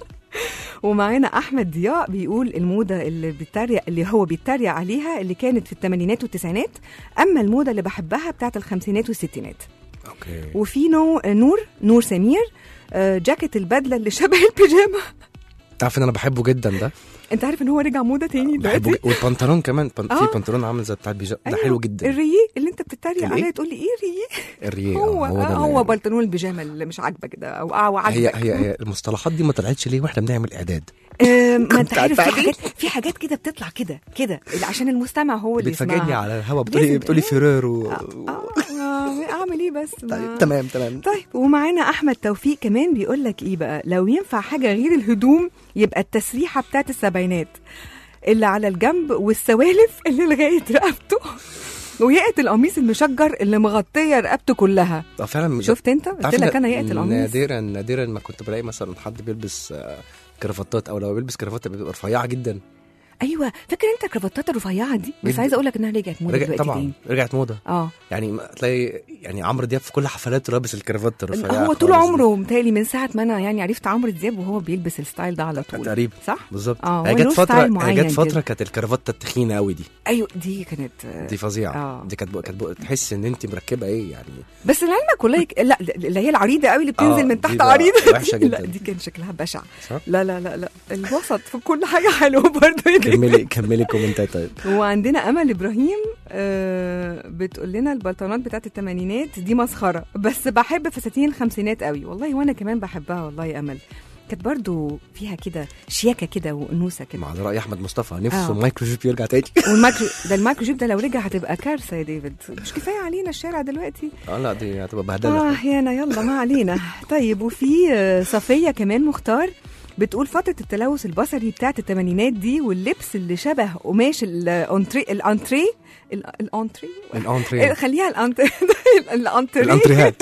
ومعانا احمد ضياء بيقول الموضه اللي بيتريق اللي هو بيتريق عليها اللي كانت في الثمانينات والتسعينات اما الموضه اللي بحبها بتاعت الخمسينات والستينات اوكي وفي نو نور نور سمير آه، جاكيت البدله اللي شبه البيجامه تعرف ان انا بحبه جدا ده انت عارف ان هو رجع موضه تاني بحبه دلوقتي جدا. والبنطلون كمان بن... آه. في بنطلون عامل زي بتاع البيجامه ده أيوة، حلو جدا الرييه اللي انت بتتريق الإيه؟ عليه تقول لي ايه الرييه الريه هو آه، هو, ده آه اللي- هو بنطلون البيجامه اللي مش عاجبك ده او او هي عاجبك هي هي المصطلحات دي ما طلعتش ليه واحنا بنعمل اعداد آه، ما انت كنت عارف في هتعمل؟ حاجات في حاجات كده بتطلع كده كده عشان المستمع هو اللي بتفاجئني يسمعها على الهوا بتقولي لازم- بتقولي فرير و... آه، آه، اعمل ايه بس ما- طيب تمام تمام طيب ومعانا احمد توفيق كمان بيقول لك ايه بقى لو ينفع حاجه غير الهدوم يبقى التسريحه بتاعت السبعينات اللي على الجنب والسوالف اللي لغايه رقبته وياقه القميص المشجر اللي مغطيه رقبته كلها اه فعلا شفت انت تعرف قلت لك إن انا ياقه القميص نادرا نادرا ما كنت بلاقي مثلا حد بيلبس آه، كرافتات او لو بيلبس كرافات بتبقى رفيعه جدا ايوه فاكر انت الكرافتات الرفيعه دي بس جدا. عايزه اقول لك انها رجعت موضه رجع دلوقتي طبعا تاني رجعت موضه اه يعني ما- تلاقي يعني عمرو دياب في كل حفلاته لابس الكرافات الرفيعه هو طول خالص دي. عمره متهيألي من ساعه ما انا يعني عرفت عمرو دياب وهو بيلبس الستايل ده على طول تقريبا صح بالظبط اه هي هو جت له فتره ستايل هي معين جت فتره كده. كانت الكرافته التخينه قوي دي ايوه دي كانت دي فظيعه آه. دي كانت بق- كانت بق- تحس ان انت مركبه ايه يعني بس لعلمك والله ك- لا اللي هي العريضه قوي اللي بتنزل آه، من دي تحت بقى عريضه وحشة دي لا جدا. دي كان شكلها بشع صح؟ لا لا لا لا الوسط في كل حاجه حلوه برضه يا دي. كملي كملي كومنتات طيب وعندنا امل ابراهيم آه بتقول لنا البلطانات بتاعت الثمانينات دي مسخره بس بحب فساتين الخمسينات قوي والله وانا كمان بحبها والله يا امل كانت برضو فيها كده شياكه كده وانوثه كده مع راي احمد مصطفى نفسه آه. مايكرو جيب يرجع تاني والمايكرو ده المايكرو جيب ده لو رجع هتبقى كارثه يا ديفيد مش كفايه علينا الشارع دلوقتي اه لا دي هتبقى بهدله اه يانا يلا ما علينا طيب وفي آه، صفيه كمان مختار بتقول فترة التلوث البصري بتاعت الثمانينات دي واللبس اللي شبه قماش الانتري الانتري ال- الانتري الانتري خليها الانتري الانتري الانتريهات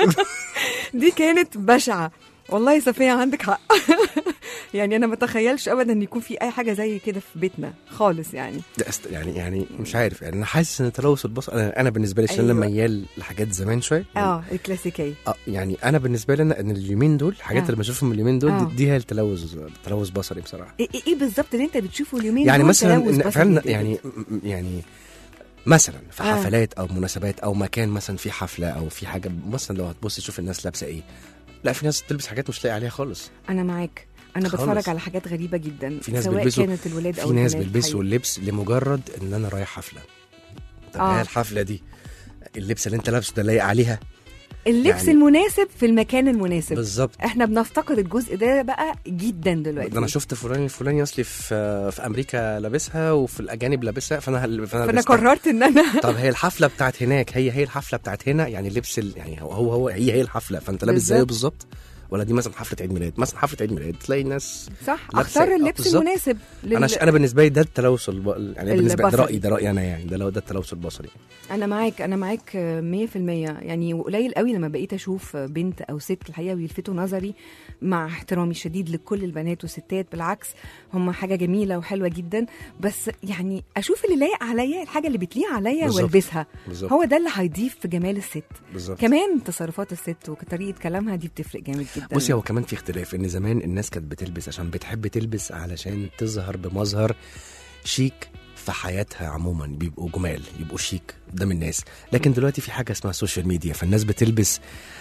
دي كانت بشعة والله يا صفية عندك حق يعني انا ما اتخيلش ابدا ان يكون في اي حاجة زي كده في بيتنا خالص يعني ده است... يعني يعني مش عارف يعني انا حاسس ان تلوث البصر انا, أنا بالنسبه لي عشان انا أيوة. ميال لحاجات زمان شويه اه الكلاسيكية اه يعني انا بالنسبه لي انا ان اليومين دول الحاجات آه. اللي بشوفهم اليومين دول آه. دي, دي هي التلوث تلوث بصري بصراحه ايه إيه- ايه بالظبط اللي انت بتشوفه اليومين يعني دول مثلا تلوث إن بصري فعلا كده؟ يعني م- يعني مثلا في آه. حفلات او مناسبات او مكان مثلا في حفله او في حاجه مثلا لو هتبص تشوف الناس لابسه ايه لا في ناس بتلبس حاجات مش لاقي عليها خالص انا معاك انا خالص. بتفرج على حاجات غريبه جدا في ناس سواء بيلبسوا- كانت الولاد او في ناس البنات بيلبسوا حقيقي. اللبس لمجرد ان انا رايح حفله طب آه. هي الحفله دي اللبس اللي انت لابسه ده لايق عليها اللبس يعني- المناسب في المكان المناسب بالظبط احنا بنفتقد الجزء ده بقى جدا دلوقتي ده انا شفت فلان الفلاني اصلي في في امريكا لابسها وفي الاجانب لابسها فانا فانا, فانا لبستها. قررت ان انا طب هي الحفله بتاعت هناك هي هي الحفله بتاعت هنا يعني اللبس ال... يعني هو هو, هو هي هي الحفله فانت لابس زيه بالظبط. بالظبط ولا دي مثلا حفله عيد ميلاد مثلا حفله عيد ميلاد تلاقي الناس صح لابسة- اختار آه، اللبس بالظبط. المناسب لل... انا ش... انا بالنسبه لي ده التلوث الب... يعني بالنسبه ده البصري. رايي ده رايي انا يعني ده لو ده التلوث البصري انا معاك انا معاك آه، 100% يعني وقليل قوي لما بقيت اشوف آه، بنت او ست الحقيقه ويلفتوا نظري مع احترامي الشديد لكل البنات والستات بالعكس هم حاجه جميله وحلوه جدا بس يعني اشوف اللي لايق عليا الحاجه اللي بتليق عليا بالظبط. والبسها بالظبط هو ده اللي هيضيف في جمال الست بالظبط كمان تصرفات الست وطريقه كلامها دي بتفرق جامد جدا بصي هو كمان في اختلاف ان زمان الناس كانت بتلبس عشان بتحب تلبس علشان تظهر بمظهر شيك في حياتها عموما بيبقوا جمال يبقوا شيك قدام الناس لكن دلوقتي في حاجه اسمها سوشيال ميديا فالناس بتلبس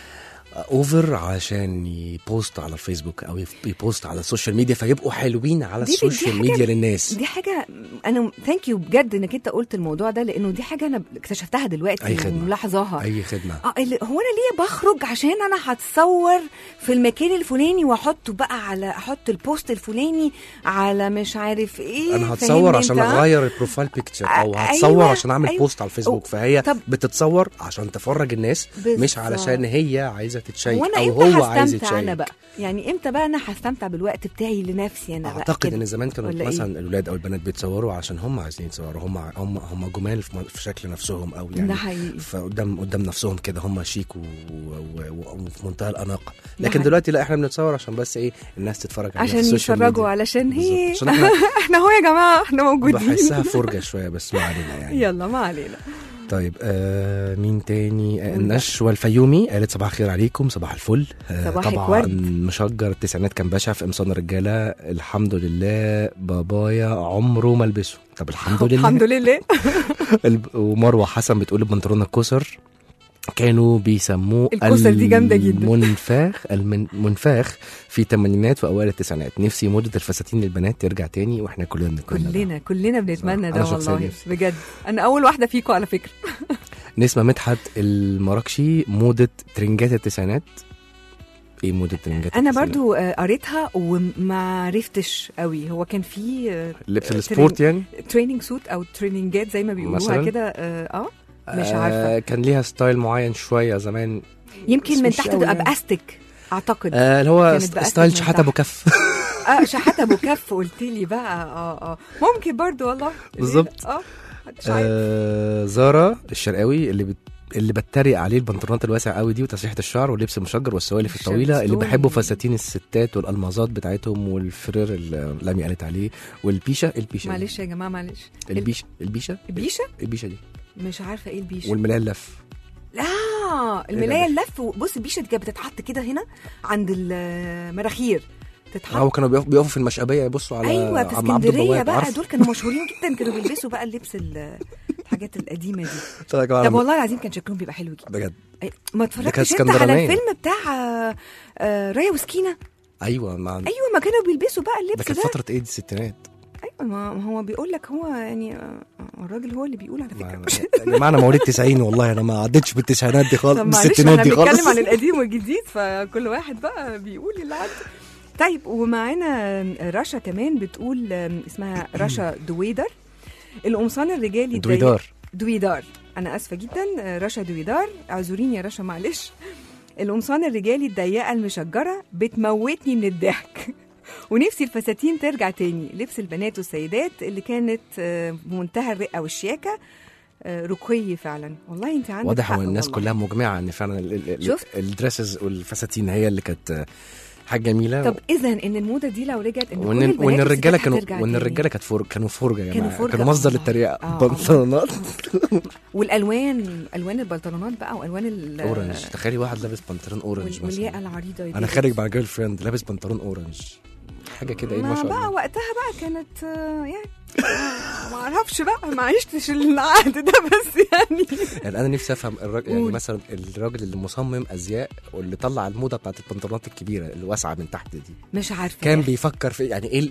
اوفر عشان يبوست على الفيسبوك او يبوست على السوشيال ميديا فيبقوا حلوين على دي- دي السوشيال حاجة- ميديا للناس دي حاجه انا ثانك يو بجد انك انت قلت الموضوع ده لانه دي حاجه انا اكتشفتها دلوقتي أي خدمة. وملاحظاها اي خدمه اه اللي- هو انا ليه بخرج عشان انا هتصور في المكان الفلاني واحطه بقى على احط البوست الفلاني على مش عارف ايه انا فاهمني هتصور عشان انت؟ اغير البروفايل بيكتشر او أ- هتصور أيوة، عشان اعمل أيوة. بوست على الفيسبوك أو- فهي طب- بتتصور عشان تفرج الناس مش بالظبط. علشان هي عايزه تتشيك وانا او امتى هو عايز هستمتع انا يتشيك بقى يعني امتى بقى انا هستمتع بالوقت بتاعي لنفسي انا بقى اعتقد كده؟ ان زمان كانوا ولا إيه؟ مثلا الولاد او البنات بيتصوروا عشان هم عايزين يتصوروا هم هم هم جمال في م- في شكل نفسهم او يعني ده حقيقي فقدام قدام نفسهم كده هم شيك و- و- و- وفي منتهى الاناقه ده لكن حقيقي. دلوقتي لا احنا بنتصور عشان بس ايه الناس تتفرج علينا عشان في السوشيال يتفرجوا ميديا. علشان هي بالظبط. عشان احنا احنا هو يا جماعه احنا موجودين بحسها فرجه شويه بس ما علينا يعني يلا ما علينا طيب آه مين تاني آه النشوى الفيومي قالت صباح الخير عليكم صباح الفل آه صباحك طبعا ورد. مشجر التسعينات كان بشع في قمصان الرجاله الحمد لله بابايا عمره ما لبسه طب الحمد لله الحمد لله الب- ومروه حسن بتقول البنطلون الكسر كانوا بيسموه الكسر دي جامدة جدا. المنفاخ المنفاخ في الثمانينات واوائل التسعينات نفسي موضه الفساتين للبنات ترجع تاني واحنا كلنا بنتمنى ده. كلنا كلنا بنتمنى آه، ده أنا شخصياً والله نفسي. بجد انا اول واحده فيكم على فكره نسمة مدحت المراكشي موضة ترنجات التسعينات ايه موضة ترنجات انا التسعينات؟ برضو آه، قريتها وما عرفتش قوي هو كان في آه، لبس آه، السبورت يعني تريننج سوت او تريننجات زي ما بيقولوها مثلاً؟ كده اه آه، مش آه عارفه كان ليها ستايل معين شويه زمان يمكن بس من مش تحت قوي تبقى يعني. باستك اعتقد آه اللي هو كانت ست- بأستك ستايل من شحات تحت. ابو كف اه شحات ابو كف قلت لي بقى اه اه ممكن برضو والله بالظبط. اه محدش عارف. آه زارا الشرقاوي اللي بت... اللي بتريق عليه البنطلونات الواسعه قوي دي وتسريحه الشعر واللبس المشجر والسوالف والشارع الطويله اللي ستون. بيحبوا فساتين الستات والالمازات بتاعتهم والفرير اللي لمي قالت عليه والبيشه البيشه دي. معلش يا جماعه معلش البيشه البيشه البيشه البيشه دي مش عارفه ايه البيشه والملايه اللف لا الملايه اللف بص البيشه دي كانت بتتحط كده هنا عند المراخير تتحط هو كانوا بيقف- بيقفوا في المشقبيه يبصوا على ايوه في عم عبد اسكندريه البواب، بقى عارف؟ دول كانوا مشهورين جدا كانوا بيلبسوا بقى اللبس ال- الحاجات القديمه دي طب يا جماعة طب والله العظيم كان شكلهم بيبقى حلو جدا بجد أي- ما كانت اتفرجتش انت على اسكندرانية. الفيلم بتاع آه، آه، رايا وسكينه ايوه ما ايوه ما كانوا بيلبسوا بقى ده اللبس كانت ده فتره ايه دي الستينات ايوه ما ما هو بيقول لك هو يعني آه، الراجل هو اللي بيقول على ما- فكره يا جماعه انا مواليد 90 والله انا ما عدتش بالتسعينات دي خالص طب معلش بالستينات احنا دي خالص بنتكلم عن القديم والجديد فكل واحد بقى بيقول اللي عنده طيب ومعانا رشا كمان بتقول آم، اسمها رشا دويدر القمصان الرجالي الضيق- دويدار دويدار انا اسفه جدا آه، رشا دويدار اعذريني يا رشا معلش القمصان الرجالي الضيقه المشجره بتموتني من الضحك ونفسي الفساتين ترجع تاني لبس البنات والسيدات اللي كانت آه، بمنتهى الرقه والشياكه آه، رقي فعلا والله انت عندك واضح حق هو الناس والله. كلها مجمعه ان فعلا ال- ال- ال- شفت؟ الدريسز والفساتين هي اللي كانت آه، حاجه جميله طب اذا ان الموضه دي لو رجعت ان كل وان البنات وان الرجاله والستات كانوا هترجع وان تاني. الرجاله كانت فور كانوا فرجه يا كانوا جماعه فرجة، كانوا مصدر آه. للتريقه آه. بنطلونات والالوان الوان البنطلونات بقى والوان ال- اورنج تخيلي واحد لابس بنطلون اورنج وال- مثلا والياقه العريضه انا دي. خارج مع جيرل فريند لابس بنطلون اورنج حاجه كده ايه ما ما شاء بقى الله وقتها بقى كانت آه، يعني آه، ما اعرفش بقى ما عشتش العهد ده بس يعني يعني انا نفسي افهم الراجل يعني قول. مثلا الراجل اللي مصمم ازياء واللي طلع الموضه بتاعت البنطلونات الكبيره الواسعه من تحت دي مش عارفه كان يا أخي. بيفكر في يعني ايه ال-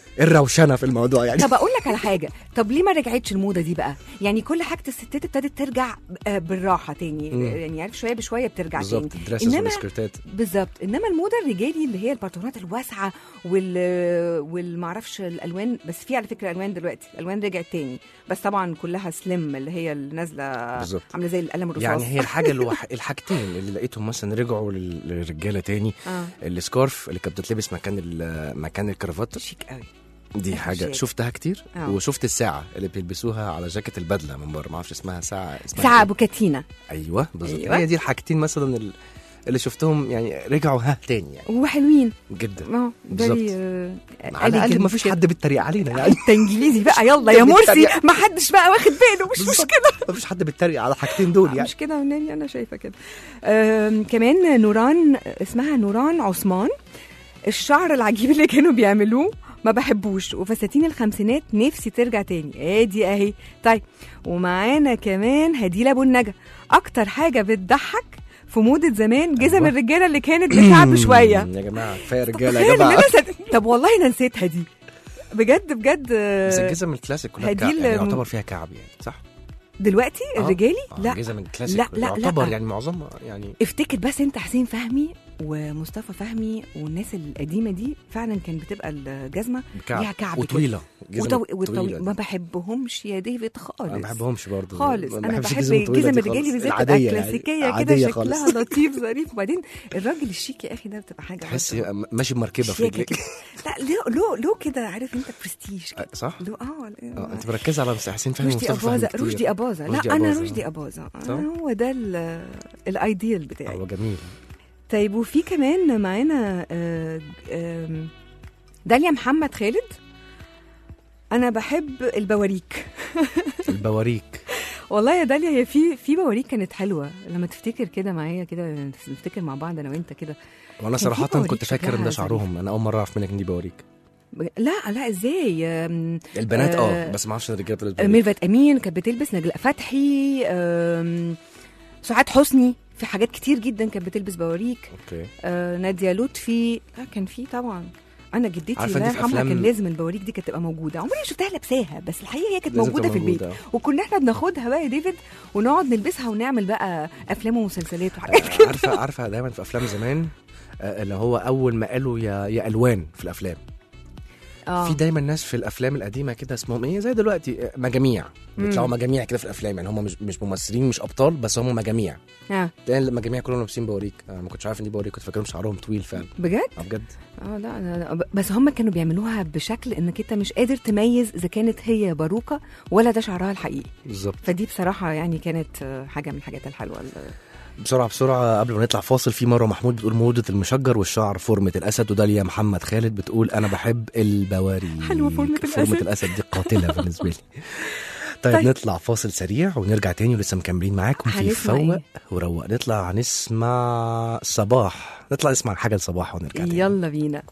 ايه الروشنه في الموضوع يعني طب اقول لك على حاجه طب ليه ما رجعتش الموضه دي بقى يعني كل حاجه الستات ابتدت ترجع آه، بالراحه تاني مم. يعني عارف شويه بشويه بترجع بالظبط تاني الدريسز إنما- والسكرتات بالظبط انما الموضه الرجالي اللي هي البنطلونات الواسعه وال والمعرفش الالوان بس في على فكره الوان دلوقتي الالوان رجعت تاني بس طبعا كلها سليم اللي هي اللي نازله بالظبط عامله زي القلم الرصاص يعني هي الحاجه الوح... الحاجتين اللي لقيتهم مثلا رجعوا لل- للرجاله تاني اه السكارف اللي كانت بتتلبس مكان ال- مكان الكرافات شيك قوي دي آخر حاجه شيء. شفتها كتير آه. وشفت الساعه اللي بيلبسوها على جاكيت البدله من بره ما اعرفش اسمها ساعه اسمها ساعه إيه؟ ابو كاتينا ايوه بالظبط أيوة. هي دي الحاجتين مثلا ال- اللي شفتهم يعني رجعوا ها تاني يعني وحلوين جدا اه بالظبط. very، آه، على الاقل elegant ما فيش كده. حد بيتريق علينا يعني انت انجليزي بقى يلا يا مرسي بيتريق. ما حدش بقى واخد باله مش بالظبط. مشكله ما فيش حد بيتريق على الحاجتين دول يعني مش كده وناني انا شايفه كده آم، كمان نوران اسمها نوران عثمان الشعر العجيب اللي كانوا بيعملوه ما بحبوش وفساتين الخمسينات نفسي ترجع تاني ادي اهي طيب ومعانا كمان هديله ابو النجا اكتر حاجه بتضحك في موضة زمان جزم أيوة. الرجاله اللي كانت بكعب شويه يا جماعه كفايه طب رجاله يا تخيل إن جماعه أنا سد- طب والله انا نسيتها دي بجد بجد بس آه، الجزم الكلاسيك كلها هدي كعب يعني ال- يعتبر فيها كعب يعني صح؟ دلوقتي آه. الرجالي آه، لا الجزم الكلاسيك لا، لا، يعتبر لا. يعني معظمها يعني افتكر بس انت حسين فهمي ومصطفى فهمي والناس القديمه دي فعلا كان بتبقى الجزمه بكعب ليها كعب كده. وطويله جزم وطو... طويلة وطويل دي. ما بحبهمش يا ديفيد خالص انا ما بحبهمش برضه خالص ما انا بحبش بحب الجزم الطويلة الجزم دي الرجالي خالص. بالذات تبقى العادية يعني. كلاسيكيه كده عادية شكلها خالص. لطيف ظريف وبعدين الراجل الشيك يا اخي ده بتبقى حاجه تحس برضه ماشي بمركبه في شياكة رجلك كده. لا له له له كده عارف انت برستيج كده آه، صح؟ له اه اه انت مركزه على حسين فهمي رشدي ومصطفى فهمي اباظه كتير. رشدي اباظه لا رشدي انا أباظة. رشدي اباظه صح؟ آه، هو ده ال- الايديال بتاعي هو جميل طيب وفي كمان معانا آه، آم، داليا محمد خالد انا بحب البواريك البواريك والله يا داليا هي في في بواريك كانت حلوه لما تفتكر كده معايا كده نفتكر مع بعض انا وانت كده وانا في صراحه بواريك كنت فاكر ان شكلها ده شعرهم انا اول مره اعرف منك ان دي بواريك ب- لا لا ازاي آم، البنات اه آه، بس ما اعرفش ان الرجاله بتلبس بواريك ميرفت امين كانت بتلبس نجلاء فتحي آم، سعاد حسني في حاجات كتير جدا كانت بتلبس بواريك اوكي آه، ناديه لطفي لا كان في طبعا انا جدتي عارفة الله أنت في يرحمها أفلام- كان لازم البواريك دي كانت تبقى موجوده عمري ما شفتها لابساها بس الحقيقه هي كانت لازم موجوده في تبقى البيت موجودة. وكنا احنا بناخدها بقى يا ديفيد ونقعد نلبسها ونعمل بقى افلام ومسلسلات وحاجات كده عارفه عارفه دايما في افلام زمان آه، اللي هو اول ما قالوا يا يا الوان في الافلام اه في دايما ناس في الافلام القديمه كده اسمهم ايه زي دلوقتي آه، مجاميع مم. بيطلعوا مجاميع كده في الافلام يعني هم مش مش ممثلين مش ابطال بس هم مجاميع اه تلاقي المجاميع كلهم لابسين بواريك انا ما كنتش عارف ان دي بواريك كنت فاكرهم شعرهم طويل فعلا بجد اه بجد اه لا, لا, لا بس هم كانوا بيعملوها بشكل انك انت مش قادر تميز اذا كانت هي باروكه ولا ده شعرها الحقيقي بالظبط فدي بصراحه يعني كانت آه، حاجه من الحاجات الحلوه اللي- بسرعه بسرعه قبل ما نطلع فاصل في مروه محمود بتقول موضه المشجر والشعر فورمه الاسد وداليا محمد خالد بتقول انا بحب البواريك حلوة فورمة فورمه الأسد. الاسد دي قاتله بالنسبه لي طيب, طيب. نطلع فاصل سريع ونرجع تاني ولسه مكملين معاكم في هنسمع فوق إيه؟ وروق نطلع نسمع صباح نطلع نسمع حاجه لصباح ونرجع تاني يلا بينا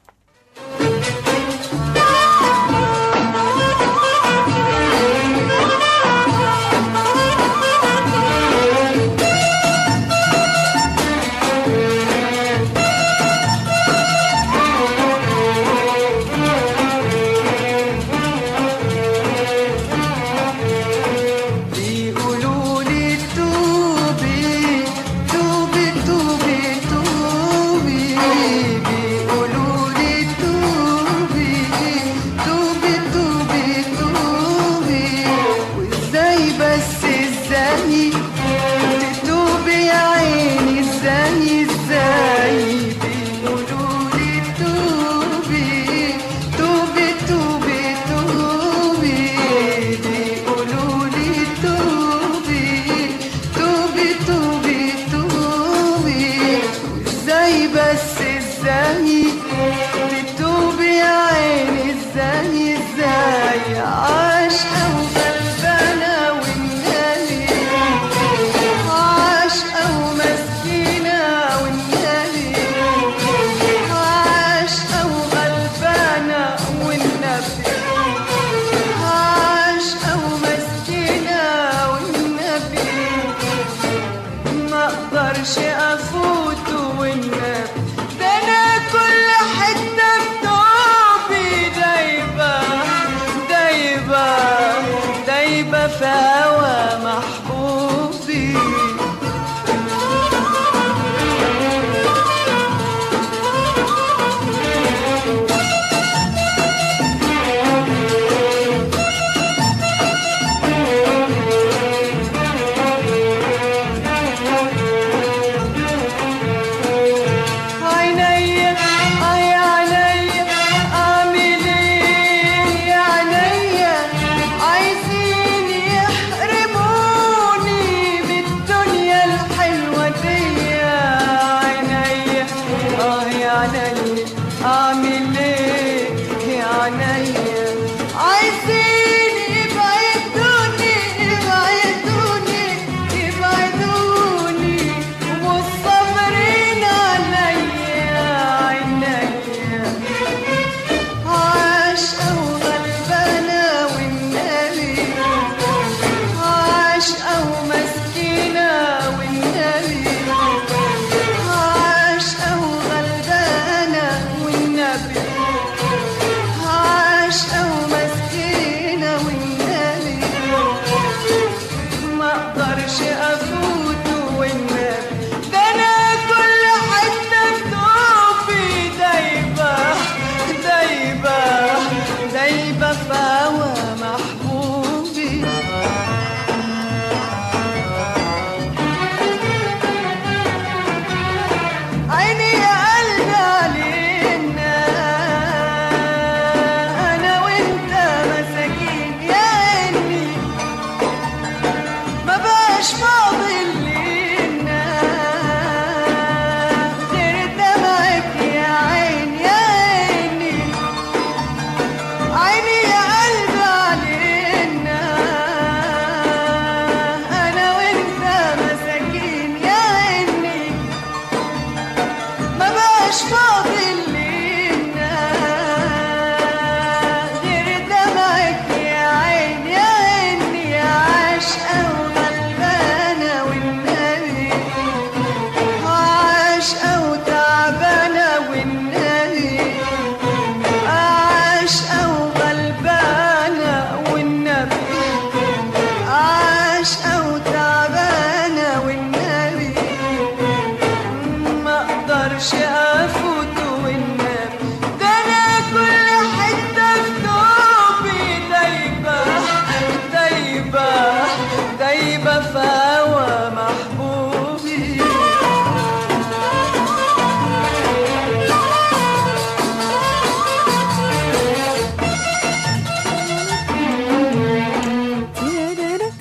بيقولوا لي توبي توبي توبي توبي بيقولوا لي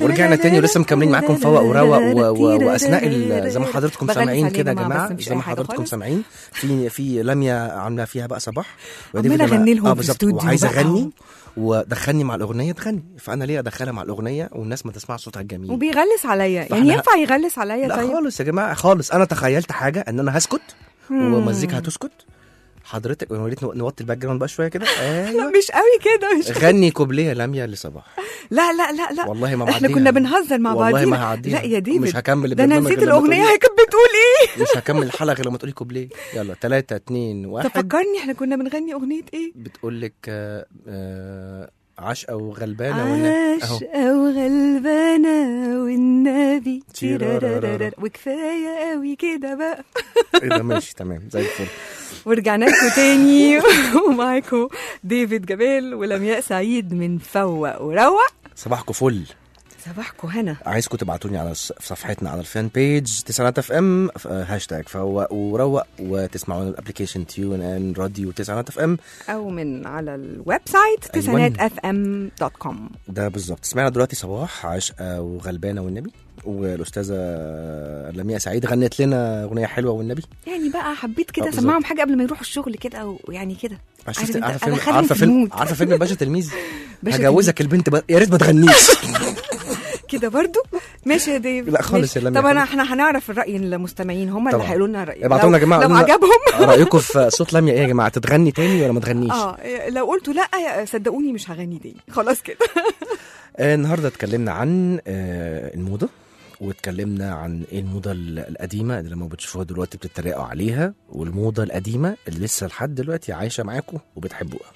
ورجعنا تاني ولسه مكملين معاكم فوق وروق و... و... واثناء ال... زي ما حضراتكم بغني سامعين عليه كده يا جماعة، جماعه بس مش زي أي ما حاجة حضراتكم خالص. سامعين في في لميا عامله فيها بقى صباح عمالة وديفيد أنا- أغني لهم اه في بالظبط الاستوديو وعايزه بقى. اغني ودخلني مع الاغنيه تغني فانا ليه ادخلها مع الاغنيه والناس ما تسمع صوتها الجميل وبيغلس عليا يعني فإحنا- ينفع يغلس عليا لا طيب خالص يا جماعه خالص انا تخيلت حاجه ان انا هسكت مم. ومزيكا هتسكت حضرتك يا ريت نوطي الباك جراوند بقى شويه كده لا ايوه مش قوي كده مش غني كوبليه لميا لصباح لا لا لا لا والله ما احنا معديها. كنا بنهزر مع والله بعضينا ما هعديها لا يا ديفيد مش هكمل ده انا البرنامج نسيت غير لما الاغنيه تقولي- هي كانت بتقول ايه مش هكمل الحلقه غير لما تقولي كوبليه يلا ثلاثة اتنين واحد تفكرني احنا كنا بنغني اغنيه ايه بتقول لك آه، آه، عشقة وغلبانة والنبي عاش اهو او غلبانه والنبي تيرارارارا. تيرارارارا. وكفايه قوي كده بقى ايه ده ماشي تمام زي الفل ورجعنا لكم تاني ومعاكم ديفيد جمال ولمياء سعيد من فوق وروق صباحكم فل صباحكم هنا عايزكم تبعتوني على الص- في صفحتنا على الفان بيج تسعينات اف ام هاشتاج فوق وروق وتسمعونا الابلكيشن تيون ان راديو تسعينات اف ام او من على الويب سايت أيوة. تسعينات اف ام دوت كوم ده بالظبط سمعنا دلوقتي صباح عشقة وغلبانة والنبي والاستاذه لمياء سعيد غنت لنا اغنيه حلوه والنبي يعني بقى حبيت آه، كده بالظبط. اسمعهم حاجه قبل ما يروحوا الشغل كده ويعني كده عارفه عارف فيلم انت- عارفه فيلم أدخلهم عارفه في فيلم المود. عارفه فيلم باشا تلميذ باشا هجوزك البنت ب... يا ريت ما تغنيش كده برضو ماشي يا ديف لا خالص ماشي. يا لميا، طب انا خالص. احنا هنعرف الراي المستمعين هم اللي طبعا. هيقولوا لنا الراي ابعتوا لنا يا جماعه لو قولوا لنا عجبهم رايكم في صوت لميا ايه يا جماعه تتغني تاني ولا ما تغنيش اه لو قلتوا لا صدقوني مش هغني تاني خلاص كده آه، النهارده اتكلمنا عن آه، الموضه واتكلمنا عن ايه الموضه ال- القديمه اللي لما بتشوفوها دلوقتي بتتريقوا عليها والموضه القديمه اللي لسه لحد دلوقتي عايشه معاكم وبتحبوها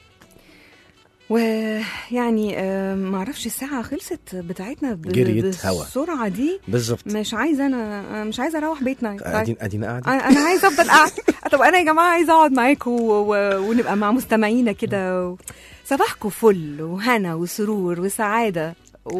ويعني آه، معرفش الساعة خلصت بتاعتنا ب- جريت هوا. بالسرعة دي بالظبط مش عايزة أنا مش عايزة أروح بيتنا طيب. قاعدين قاعدين قاعدين انا أنا عايزه افضل قاعد طب انا يا جماعه عايزه اقعد معاكم و... و... ونبقى مع مستمعينا كده و... صباحكم فل وهنا وسرور وسعاده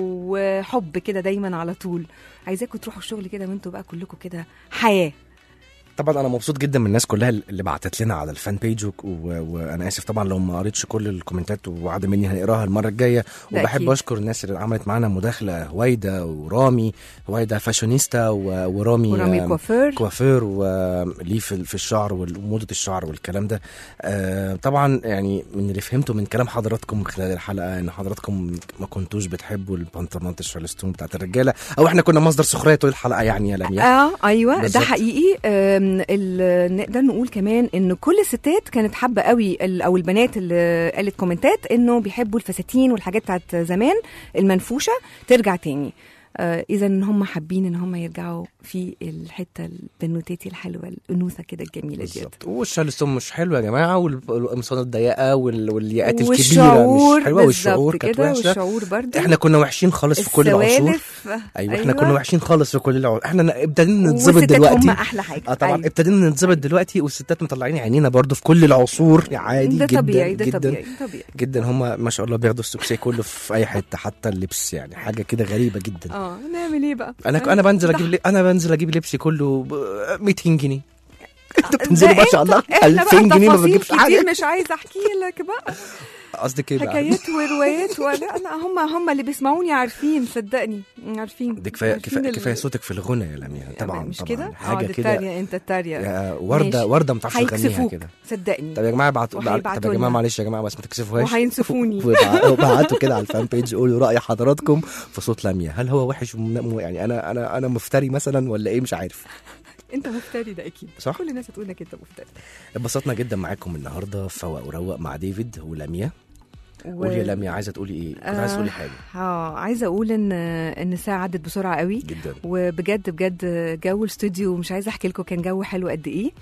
وحب كده دايما على طول عايزاكم تروحوا الشغل كده وانتوا بقى كلكم كده حياه طبعا انا مبسوط جدا من الناس كلها اللي بعتت لنا على الفان بيج و... و... وانا اسف طبعا لو ما قريتش كل الكومنتات ووعد مني هنقراها المره الجايه ده وبحب أكيد. اشكر الناس اللي عملت معانا مداخله هويدا ورامي هويدا فاشونيستا و... ورامي ورامي آم، كوافير كوافير وليه في في الشعر وموضه الشعر والكلام ده آه طبعا يعني من اللي فهمته من كلام حضراتكم خلال الحلقه ان حضراتكم ما كنتوش بتحبوا البنطلونات الشارلستون بتاعت الرجاله او احنا كنا مصدر سخريه طول الحلقه يعني يا لميا اه ايوه ده بالظبط. حقيقي آم، ال- نقدر نقول كمان ان كل الستات كانت حابه قوي ال- او البنات اللي قالت كومنتات انه بيحبوا الفساتين والحاجات بتاعت زمان المنفوشه ترجع تاني آه اذا هم حابين ان هم يرجعوا في الحته البنوتاتي الحلوه الانوثه كده الجميله ديت بالظبط والشارلستون مش حلو يا جماعه والقمصان الضيقه وال- والياقات الكبيره والشعور مش حلوه بالظبط والشعور كانت كده وحشه والشعور برضه احنا كنا وحشين خالص في كل العصور السوالف ايوه احنا كنا وحشين خالص في كل العصور احنا ابتدينا نتظبط والستات دلوقتي هم احلى حاجه اه طبعا أيوة. ابتدينا نتظبط دلوقتي والستات مطلعين عينينا برضو في كل العصور عادي ده جدا طبيعي ده جدا طبيعي طبيعي جدا هم ما شاء الله بياخدوا السوكسيه كله في اي حته حتى اللبس يعني حاجه كده غريبه جدا اه نعمل ايه بقى انا انا بنزل ده اجيب لي- انا بنزل اجيب لبسي كله ب 200 جنيه انتوا بتنزلوا ده ما شاء الله إحنا بقى 2000 جنيه ما تفاصيل بجيبش كتير حاجه مش عايزه احكي لك بقى قصدك ايه بقى؟ حكايات وروايات ولا لا هم هم اللي بيسمعوني عارفين صدقني عارفين دي كفايه عارفين كفايه ال- كفايه صوتك في الغنى يا لميا طبعا مش طبعا كده؟ اه حاجه ده كده التريقة انت التريقة يا ورده ماشي. ورده ما تعرفش تغنيها هيكسفوك كده صدقني طب يا جماعه ابعتوا طب يا وهيبعتوا جماعه لنا. معلش يا جماعه بس ما تكسفوهاش وهينسفوني. وابع- وابعتوا كده على الفان بيج قولوا راي حضراتكم في صوت لميا هل هو وحش وم- يعني انا انا انا مفتري مثلا ولا ايه مش عارف انت مفتري ده اكيد صح؟ كل الناس هتقول لك انت مفتري اتبسطنا جدا معاكم النهارده في فوق وروق مع ديفيد ولميا و- قولي يا لميا عايزه تقولي ايه كنت عايزه تقولي حاجه اه عايزه اقول ان ان الساعه عدت بسرعه قوي جدا وبجد بجد جو الاستوديو مش عايزه احكي لكم كان جو حلو قد ايه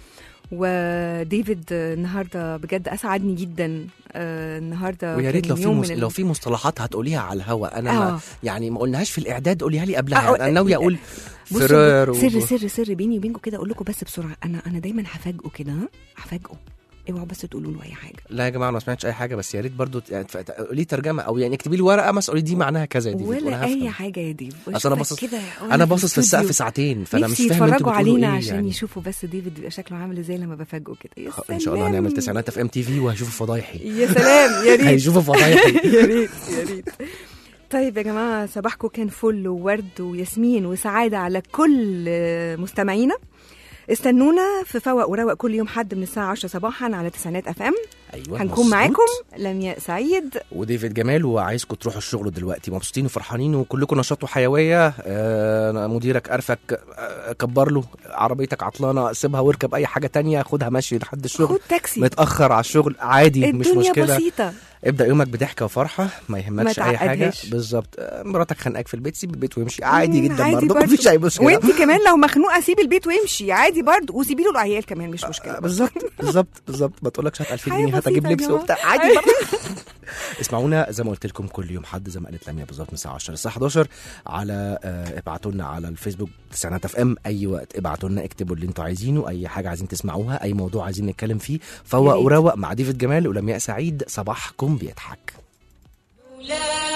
وديفيد النهارده بجد اسعدني جدا آه، النهارده ويا ريت كان لو في يوم مس... من ال- لو في مصطلحات هتقوليها على الهوا انا آه. ما يعني ما قلناهاش في الاعداد قوليها لي قبلها آه، يعني انا ناوي اقول بصوا، فرار و- سر سر سر بيني وبينكم كده اقول لكم بس بسرعه انا انا دايما هفاجئه كده ها هفاجئه اوعوا بس تقولوا له اي حاجه لا يا جماعه انا ما سمعتش اي حاجه بس يا ريت برضو ت- يعني تف- قولي ترجمه او يعني اكتبي لي ورقه مثلا قولي دي معناها كذا يا دي ولا اي حاجه يا ديف اصل انا بشوفك باصص كده وأنا انا في باصص في الاستوديو. السقف ساعتين فانا مش نفسي فاهم انتوا يتفرجوا بتقولوا علينا ايه عشان يعني. يشوفوا بس ديفيد بيبقى شكله عامل ازاي لما بفاجئه كده يا سلام ان شاء الله هنعمل تسعينات في ام تي في وهشوف فضايحي يا سلام يا ريت هيشوفوا فضايحي يا ريت يا ريت طيب يا جماعة صباحكم كان فل وورد وياسمين وسعادة على كل آه، مستمعينا استنونا في فوق وروق كل يوم حد من الساعة 10 صباحا على تسعينات اف ام ايوه هنكون مظبوط. معاكم لمياء سعيد وديفيد جمال وعايزكم تروحوا الشغل دلوقتي مبسوطين وفرحانين وكلكم نشاط وحيويه آه مديرك قرفك آه كبر له عربيتك عطلانه سيبها واركب اي حاجه تانية خدها ماشي لحد الشغل خد تاكسي متاخر على الشغل عادي مش الدنيا مشكله بسيطة ابدا يومك بضحكه وفرحه ما يهمكش ما اي حاجه تعقدهاش. بالظبط آه، مراتك خانقاك في البيت سيب البيت وامشي عادي مم، جدا عادي برضه برضه. مفيش اي مشكله وانت كمان لو مخنوقة سيب البيت وامشي عادي برضه وسيبي له العيال كمان مش مشكلة آه، بالظبط بالظبط بالظبط ما تقولكش هات 2000 حاجة جنيه هات اجيب بسيطة يا لبس جماعة. وبتاع عادي برضه اسمعونا زي ما قلت لكم كل يوم حد زي ما قالت لميا بالظبط من الساعه 10 للساعه 11 على آه، ابعتوا لنا على الفيسبوك تسعينات اف ام اي وقت ابعتوا لنا اكتبوا اللي انتوا عايزينه اي حاجه عايزين تسمعوها اي موضوع عايزين نتكلم فيه فوق يا ريت. وروق مع ديفيد جمال ولمياء سعيد صباحكم بيضحك لا